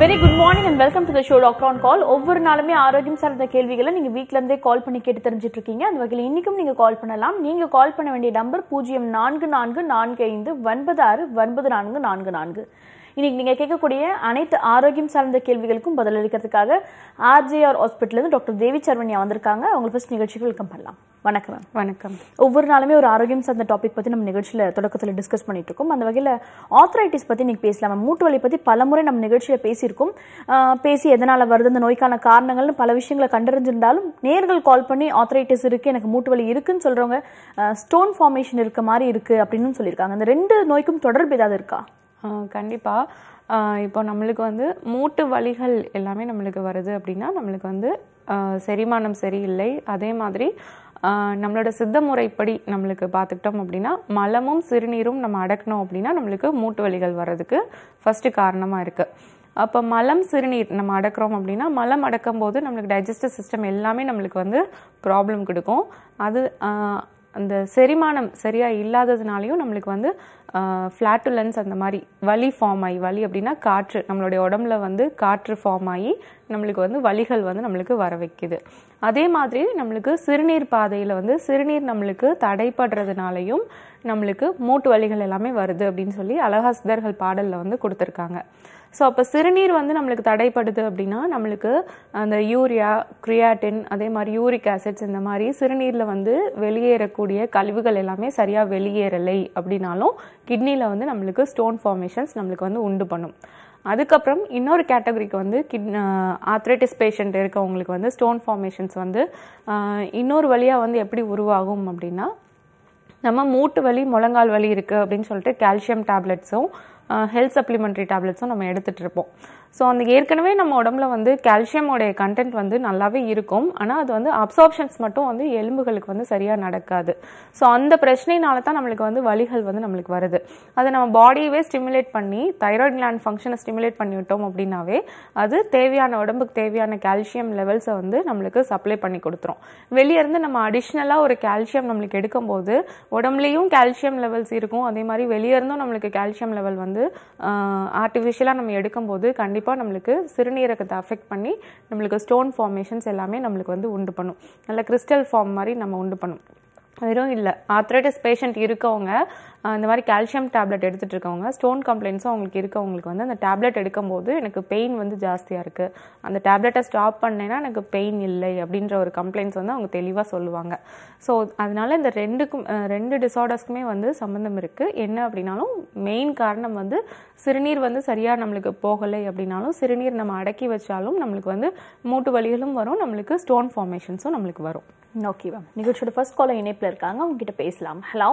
Very good morning and welcome to the show doctor on call ஒவ்வொரு நாளுமே ஆரோக்கியம் சார்ந்த கேள்விகளை நீங்க வீட்ல இருந்தே கால் பண்ணி கேட்டு தெரிஞ்சிட்டு இருக்கீங்க அந்த வகையில் இன்னைக்கும் நீங்க கால் பண்ணலாம் நீங்க கால் பண்ண வேண்டிய நம்பர் பூஜ்ஜியம் நான்கு நான்கு நான்கு ஐந்து ஒன்பது ஆறு ஒன்பது நான்கு நான்கு நான்கு இன்னைக்கு நீங்க கேட்கக்கூடிய அனைத்து ஆரோக்கியம் சார்ந்த கேள்விகளுக்கும் பதிலளிக்கிறதுக்காக RJR hospital doctor Devi Sarvaniya வந்திருக்காங்க அவங்க ஃபர்ஸ்ட் நிகழ்ச்சிக்கு வெல்கம் பண்ணலாம் வணக்கம் மேம் வணக்கம் ஒவ்வொரு நாளுமே ஒரு ஆரோக்கியம் சார்ந்த டாபிக் பத்தி நம்ம நிகழ்ச்சியில தொடக்கத்துல டிஸ்கஸ் பண்ணிட்டு இருக்கோம் அந்த வகையில ஆர்த்ரைட்டிஸ் பத்தி இன்னைக்கு பேசலாம் மேம். மூட்டு வலி பத்தி பலமுறை நம்ம நிகழ்ச்சியில பேசியிருக்கோம் ஆஹ் பேசி எதனால வருது இந்த நோய்க்கான காரணங்கள்னு பல விஷயங்களை கண்டறிஞ்சிருந்தாலும் நேர்கள் கால் பண்ணி ஆர்த்ரைட்டிஸ் இருக்கு எனக்கு மூட்டு வலி இருக்குன்னு சொல்றவங்க ஸ்டோன் ஃபார்மேஷன் இருக்க மாதிரி இருக்கு அப்படின்னு சொல்லியிருக்காங்க இந்த ரெண்டு நோய்க்கும் தொடர்பு ஏதாவது இருக்கா ஆஹ் கண்டிப்பா ஆஹ் இப்போ நம்மளுக்கு வந்து மூட்டு வலிகள் எல்லாமே நம்மளுக்கு வருது அப்படின்னா நம்மளுக்கு வந்து ஆஹ் செரிமானம் சரியில்லை அதே மாதிரி ஆஹ் நம்மளோட சித்த முறைப்படி நம்மளுக்கு பார்த்துக்கிட்டோம் அப்படின்னா மலமும் சிறுநீரும் நம்ம அடக்கணும் அப்படின்னா நம்மளுக்கு மூட்டு வலிகள் வர்றதுக்கு ஃபஸ்ட்டு காரணமாக இருக்குது அப்போ மலம் சிறுநீர் நம்ம அடக்கிறோம் அப்படின்னா மலம் அடக்கும் போது நம்மளுக்கு டைஜஸ்டிவ் சிஸ்டம் எல்லாமே நம்மளுக்கு வந்து ப்ராப்ளம் கொடுக்கும் அது ஆஹ், அந்த செரிமானம் சரியாக இல்லாததுனாலையும் நம்மளுக்கு வந்து ஃப்ளாட்டுலன்ஸ் அந்த மாதிரி வலி ஃபார்ம் ஆகி வலி அப்படின்னா காற்று நம்மளுடைய உடம்புல வந்து காற்று ஃபார்ம் ஆகி நம்மளுக்கு வந்து வலிகள் வந்து நம்மளுக்கு வர வைக்குது அதே மாதிரி நம்மளுக்கு சிறுநீர் பாதையில் வந்து சிறுநீர் நம்மளுக்கு தடைப்படுறதுனாலையும் நம்மளுக்கு மூட்டு வலிகள் எல்லாமே வருது அப்படின்னு சொல்லி அழகா சித்தர்கள் பாடலில் வந்து கொடுத்துருக்காங்க ஸோ அப்போ சிறுநீர் வந்து நம்மளுக்கு தடைப்படுது அப்படின்னா நம்மளுக்கு அந்த யூரியா கிரியாட்டின் அதே மாதிரி யூரிக் ஆசிட்ஸ் இந்த மாதிரி சிறுநீரில் வந்து வெளியேறக்கூடிய கழிவுகள் எல்லாமே சரியாக வெளியேறலை அப்படின்னாலும் கிட்னியில் வந்து நம்மளுக்கு ஸ்டோன் ஃபார்மேஷன்ஸ் நம்மளுக்கு வந்து உண்டு பண்ணும் அதுக்கப்புறம் இன்னொரு கேட்டகரிக்கு வந்து கிட் ஆத்ரைட்டிஸ் பேஷண்ட் இருக்கவங்களுக்கு வந்து ஸ்டோன் ஃபார்மேஷன்ஸ் வந்து ஆஹ், இன்னொரு வழியாக வந்து எப்படி உருவாகும் அப்படின்னா நம்ம மூட்டு வலி முழங்கால் வலி இருக்குது அப்படின்னு சொல்லிட்டு கால்சியம் டேப்லெட்ஸும் ஹெல்த் சப்ளிமெண்ட்ரி டேப்லெட்ஸும் நம்ம எடுத்துகிட்டு இருப்போம் ஸோ அந்த ஏற்கனவே நம்ம உடம்புல வந்து கால்சியமோடைய கண்டென்ட் வந்து நல்லாவே இருக்கும் ஆனால் அது வந்து அப்சார்ப்ஷன்ஸ் மட்டும் வந்து எலும்புகளுக்கு வந்து சரியாக நடக்காது ஸோ அந்த பிரச்சனையினால தான் நம்மளுக்கு வந்து வலிகள் வந்து நம்மளுக்கு வருது அதை நம்ம பாடியவே ஸ்டிமுலேட் பண்ணி தைராய்டு கிளாண்ட் ஃபங்க்ஷனை ஸ்டிமுலேட் பண்ணி விட்டோம் அப்படின்னாவே அது தேவையான உடம்புக்கு தேவையான கால்சியம் லெவல்ஸை வந்து நம்மளுக்கு சப்ளை பண்ணி கொடுத்துரும் வெளியே இருந்து நம்ம அடிஷ்னலாக ஒரு கால்சியம் நம்மளுக்கு எடுக்கும்போது உடம்புலையும் கால்சியம் லெவல்ஸ் இருக்கும் அதே மாதிரி வெளியே இருந்தும் நம்மளுக்கு கால்சியம் லெவல் வந்து ஆர்டிஃபிஷியலாக நம்ம எடுக்கும்போது கண்டிப்பாக நம்மளுக்கு சிறுநீரகத்தை அஃபெக்ட் பண்ணி நம்மளுக்கு ஸ்டோன் ஃபார்மேஷன்ஸ் எல்லாமே நம்மளுக்கு வந்து உண்டு பண்ணும் நல்ல கிறிஸ்டல் ஃபார்ம் மாதிரி நம்ம உண்டு பண்ணும் வெறும் இல்லை ஆத்ரைட்டிஸ் பேஷண்ட் இருக்கவங்க ஆஹ் இந்த மாதிரி கால்சியம் டேப்லெட் எடுத்துகிட்டு இருக்கவங்க ஸ்டோன் கம்ப்ளைண்ட்ஸும் அவங்களுக்கு இருக்கவங்களுக்கு வந்து அந்த டேப்லெட் எடுக்கும்போது எனக்கு பெயின் வந்து ஜாஸ்தியாக இருக்குது அந்த டேப்லெட்டை ஸ்டாப் பண்ணேன்னா எனக்கு பெயின் இல்லை அப்படின்ற ஒரு கம்ப்ளைண்ட்ஸ் வந்து அவங்க தெளிவாக சொல்லுவாங்க ஸோ அதனால இந்த ரெண்டுக்கும் ஆஹ் ரெண்டு டிசார்டர்ஸ்க்குமே வந்து சம்மந்தம் இருக்குது என்ன அப்படின்னாலும் மெயின் காரணம் வந்து சிறுநீர் வந்து சரியாக நம்மளுக்கு போகலை அப்படின்னாலும் சிறுநீர் நம்ம அடக்கி வச்சாலும் நம்மளுக்கு வந்து மூட்டு வலிகளும் வரும் நம்மளுக்கு ஸ்டோன் ஃபார்மேஷன்ஸும் நம்மளுக்கு வரும் ஓகே மேம் நிகழ்ச்சியோட ஃபர்ஸ்ட் காலர் இணைப்புல இருக்காங்க அவங்க கிட்ட பேசலாம் ஹலோ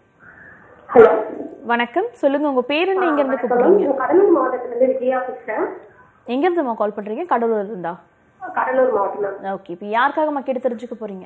ஹலோ வணக்கம் சொல்லுங்க உங்க பேர் என்ன எங்க இருந்து கூப்பிடுறீங்க நான் கடலூர் மாவட்டத்திலிருந்து விஜயா பேசுறேன் எங்க இருந்து கால் பண்றீங்க கடலூர் இருந்தா கடலூர் மாவட்டம் தான் ஓகே இப்போ யாருக்காகம்மா கேட்டு தெரிஞ்சுக்க போறீங்க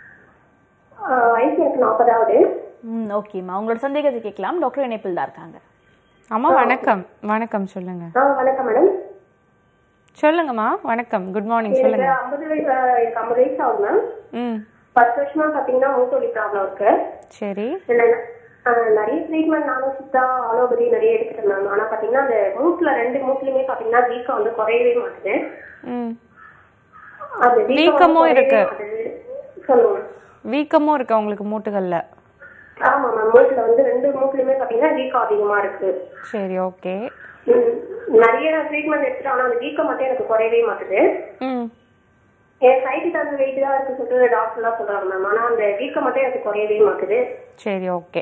ஆஹ் வயசு எனக்கு நாற்பதாவது ம் ஓகேம்மா உங்களோட சந்தேகத்தை கேட்கலாம் டாக்டர் இணைப்பில் தான் இருக்காங்க அம்மா வணக்கம் வணக்கம் சொல்லுங்க ஆ வணக்கம் மேடம் சொல்லுங்கம்மா வணக்கம் குட் மார்னிங் எனக்கு சொல்லுங்க ஐம்பது வயசு ஆஹ் எனக்கு ஐம்பது வயசு ஆகுது மேம் ம் பத்து வருஷமா பாத்தீங்கன்னா மூட்டு வலி ப்ராப்ளம் இருக்கு சரி இல்ல, ஆஹ் நிறைய ட்ரீட்மெண்ட் நானும் சித்தா ஆலோபதி நிறைய எடுத்துட்டேன் மேம் ஆனா பாத்தீங்கன்னா அந்த மூட்டுல ரெண்டு மூட்டுலயுமே பாத்தீங்கன்னா வீக்கம் வந்து குறையவே மாட்டுது ம் அந்த வீக்கம் வந்து வீக்கமும் குறையவே இருக்கு. மாட்டுது. சொல்லுங்க வீக்கமும் இருக்கு உங்களுக்கு மூட்டுகள்ல ஆமா மேம் மூட்டுல வந்து ரெண்டு மூட்டுலயுமே பாத்தீங்கன்னா வீக்கம் அதிகமா இருக்கு சரி ஓகே ம், நிறைய ட்ரீட்மெண்ட் எடுத்துட்டேன் ஆனா அந்த வீக்கம் மட்டும் எனக்கு குறையவே மாட்டுது ம் என் சைட்டு தகுந்த வெயிட் தான் இருக்கு சொல்லிட்டு டாக்டர் எல்லாம் சொல்றாங்க மேம் ஆனா அந்த வீக்கம் மட்டும் எனக்கு குறையவே மாட்டுது சரி ஓகே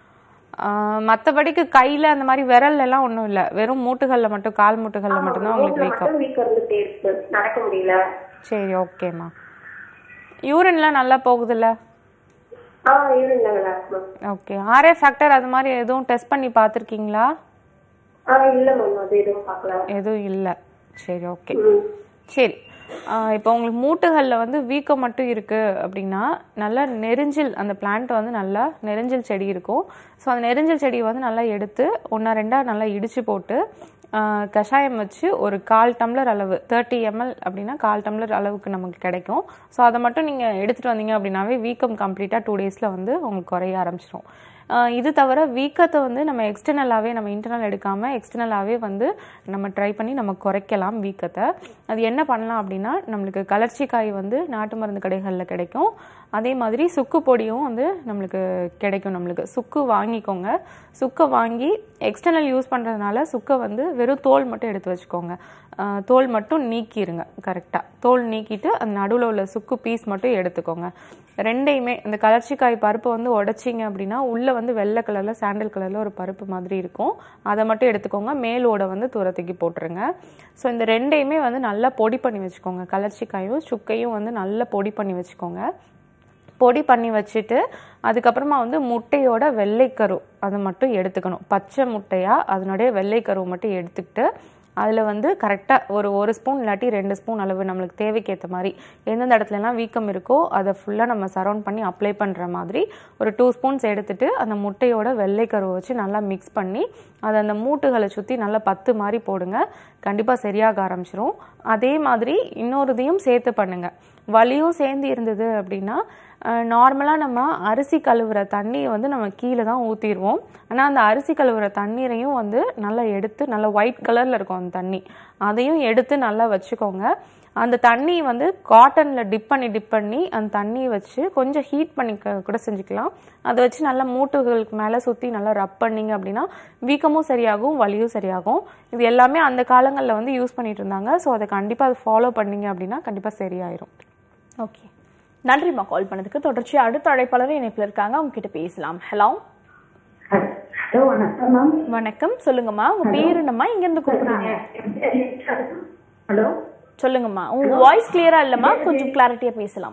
மற்றபடிக்கு கையில் அந்த மாதிரி விரல்ல எல்லாம் ஒன்றும் இல்லை வெறும் மூட்டுகளில் மட்டும் கால் மூட்டுகளில் மட்டும்தான் உங்களுக்கு மூட்டுல வீக்கம் மட்டும் வீக்கம் இருந்துட்டே இருக்கு நடக்க முடியல சரி ஓகேம்மா யூரின்லாம் நல்லா போகுதுல்ல ஆ யூரின் லெவலா இருக்கு மேம் ஓகே ஆர்ஏ ஃபேக்டர் அது மாதிரி எதுவும் டெஸ்ட் பண்ணி பார்த்துருக்கீங்களா ஆ இல்ல மேம் அது எதுவும் பார்க்கல எதுவும் இல்லை சரி ஓகே ம் சரி ஆஹ் இப்போ உங்களுக்கு மூட்டுகளில் வந்து வீக்கம் மட்டும் இருக்குது அப்படின்னா நல்லா நெரிஞ்சில் அந்த பிளான்ட் வந்து நல்லா நெரிஞ்சில் செடி இருக்கும் ஸோ அந்த நெரிஞ்சில் செடியை வந்து நல்லா எடுத்து ஒன்றா ரெண்டாக நல்லா இடித்து போட்டு ஆஹ் கஷாயம் வச்சு ஒரு கால் டம்ளர் அளவு தேர்ட்டி எம்எல் அப்படின்னா கால் டம்ளர் அளவுக்கு நமக்கு கிடைக்கும் ஸோ அதை மட்டும் நீங்கள் எடுத்துகிட்டு வந்தீங்க அப்படின்னாவே வீக்கம் கம்ப்ளீட்டாக டூ டேஸில் வந்து உங்களுக்கு குறைய ஆரம்பிச்சிடும் ஆஹ் இது தவிர வீக்கத்தை வந்து நம்ம எக்ஸ்டர்னலாகவே நம்ம இன்டர்னல் எடுக்காமல் எக்ஸ்டர்னலாகவே வந்து நம்ம ட்ரை பண்ணி நம்ம குறைக்கலாம் வீக்கத்தை அது என்ன பண்ணலாம் அப்படின்னா நம்மளுக்கு கலர்ச்சிக்காய் வந்து நாட்டு மருந்து கடைகளில் கிடைக்கும் அதே மாதிரி சுக்கு பொடியும் வந்து நம்மளுக்கு கிடைக்கும் நம்மளுக்கு சுக்கு வாங்கிக்கோங்க சுக்கை வாங்கி எக்ஸ்டர்னல் யூஸ் பண்ணுறதுனால சுக்கை வந்து வெறும் தோல் மட்டும் எடுத்து வச்சுக்கோங்க ஆஹ் தோல் மட்டும் நீக்கிருங்க கரெக்டாக தோல் நீக்கிட்டு அந்த நடுவில் உள்ள சுக்கு பீஸ் மட்டும் எடுத்துக்கோங்க ரெண்டையுமே இந்த கலர்ச்சிக்காய் பருப்பை வந்து உடைச்சிங்க அப்படின்னா உள்ளே வந்து வெள்ளை கலரில் சாண்டல் கலரில் ஒரு பருப்பு மாதிரி இருக்கும் அதை மட்டும் எடுத்துக்கோங்க மேலோட வந்து தூரத்துக்கு போட்டுருங்க ஸோ இந்த ரெண்டையுமே வந்து நல்லா பொடி பண்ணி வச்சுக்கோங்க கலர்ச்சிக்காயும் சுக்கையும் வந்து நல்லா பொடி பண்ணி வச்சுக்கோங்க பொடி பண்ணி வச்சுட்டு அதுக்கப்புறமா வந்து முட்டையோட வெள்ளைக்கரு அது மட்டும் எடுத்துக்கணும் பச்சை முட்டையாக அதனுடைய வெள்ளைக்கரு மட்டும் எடுத்துக்கிட்டு அதில் வந்து கரெக்டாக ஒரு ஒரு ஸ்பூன் இல்லாட்டி ரெண்டு ஸ்பூன் அளவு நம்மளுக்கு தேவைக்கேற்ற மாதிரி எந்தெந்த இடத்துலலாம் வீக்கம் இருக்கோ அதை ஃபுல்லாக நம்ம சரௌண்ட் பண்ணி அப்ளை பண்ணுற மாதிரி ஒரு டூ ஸ்பூன்ஸ் எடுத்துட்டு அந்த முட்டையோட வெள்ளைக்கருவை வச்சு நல்லா மிக்ஸ் பண்ணி அதை அந்த மூட்டுகளை சுற்றி நல்லா பத்து மாதிரி போடுங்க கண்டிப்பாக சரியாக ஆரம்பிச்சிரும் அதே மாதிரி இன்னொரு இதையும் சேர்த்து பண்ணுங்க வலியும் சேர்ந்து இருந்தது அப்படின்னா நார்மலாக நம்ம அரிசி கழுவுற தண்ணியை வந்து நம்ம கீழே தான் ஊற்றிடுவோம் ஆனால் அந்த அரிசி கழுவுற தண்ணீரையும் வந்து நல்லா எடுத்து நல்லா ஒயிட் கலரில் இருக்கும் அந்த தண்ணி அதையும் எடுத்து நல்லா வச்சுக்கோங்க அந்த தண்ணி வந்து காட்டனில் டிப் பண்ணி டிப் பண்ணி அந்த தண்ணியை வச்சு கொஞ்சம் ஹீட் பண்ணி க- கூட செஞ்சுக்கலாம் அதை வச்சு நல்லா மூட்டுகளுக்கு மேலே சுற்றி நல்லா ரப் பண்ணீங்க அப்படின்னா வீக்கமும் சரியாகும் வலியும் சரியாகும் இது எல்லாமே அந்த காலங்களில் வந்து யூஸ் பண்ணிட்டு இருந்தாங்க ஸோ அதை கண்டிப்பாக அதை ஃபாலோ பண்ணீங்க அப்படின்னா கண்டிப்பாக சரியாயிரும் ஓகே நன்றிம்மா கால் பண்ணதுக்கு தொடர்ச்சி அடுத்த அழைப்பாளர் இணைப்பில் இருக்காங்க அவங்க கிட்ட பேசலாம் ஹலோ ஹலோ வணக்கம் மேம் வணக்கம் சொல்லுங்கம்மா உங்க பேர் என்னம்மா இங்க இருந்து கூப்பிடுறீங்க ஹலோ சொல்லுங்கம்மா உங்க வாய்ஸ் கிளியரா இல்லம்மா கொஞ்சம் கிளாரிட்டியா பேசலாம்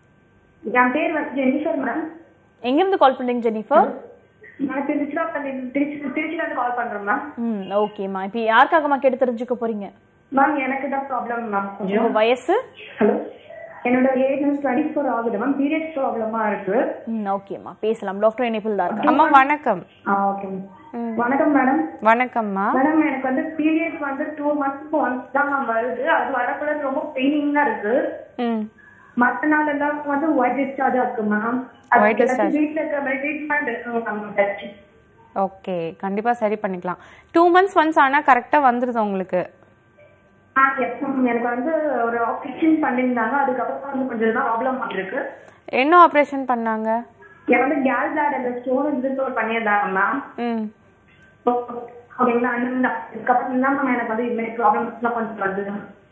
என் பேர் வந்து ஜெனிஃபர் மேம் எங்க இருந்து கால் பண்றீங்க ஜெனிஃபர் நான் திருச்சிராப்பள்ளி திருச்சி திருச்சியில இருந்து கால் பண்றேன் மேம் ம் ஓகேம்மா இப்போ யாருக்காகம்மா கேட்டு தெரிஞ்சுக்க போறீங்க மேம் எனக்கு தான் ப்ராப்ளம் மேம் உங்க கொஞ்சம் வயசு ஹலோ என்னோட ஏஜ் வந்து டுவெண்ட்டி ஃபோர் ஆகுது மேம் பீரியட்ஸ் ப்ராப்ளமா இருக்கு ம் ஓகேம்மா பேசலாம் டாக்டர் இணைப்பில் தான் இருக்காங்க அம்மா வணக்கம் ஆ ஓகே வணக்கம் மேடம் வணக்கம்மா மேடம் எனக்கு வந்து பீரியட்ஸ் வந்து டூ மந்த்ஸ்க்கு ஒன்ஸ் தான் மேம் வருது அது வரக்குள்ள ரொம்ப பெயினிங்கா இருக்கு ம் மத்த நாள் எல்லாம் வந்து ஒயிட் டிஸ்சார்ஜா இருக்கு மேம் White discharge. வீட்டுல இருக்க ட்ரீட்மெண்ட் இருக்கு மேம் ஓகே கண்டிப்பாக சரி பண்ணிக்கலாம் டூ மந்த்ஸ் ஒன்ஸ் ஆனால் கரெக்டாக வந்துடுது உங்களுக்கு ஆ எஸ் மேம் எனக்கு வந்து ஒரு ஆப்ரேஷன் பண்ணியிருந்தாங்க அதுக்கப்புறம் வந்து கொஞ்சம் தான் ப்ராப்ளம் இருக்கு என்ன ஆப்ரேஷன் பண்ணாங்க எனக்கு வந்து கேல் பிளாட் அந்த ஸ்டோன் இருந்து ஒரு பண்ணியிருந்தாங்க மேம் ம் ஓகேங்களா அந்த அதுக்கப்புறம் தான் மேம் எனக்கு வந்து இதுமாதிரி ப்ராப்ளம்ஸ்லாம் கொஞ்சம் வருது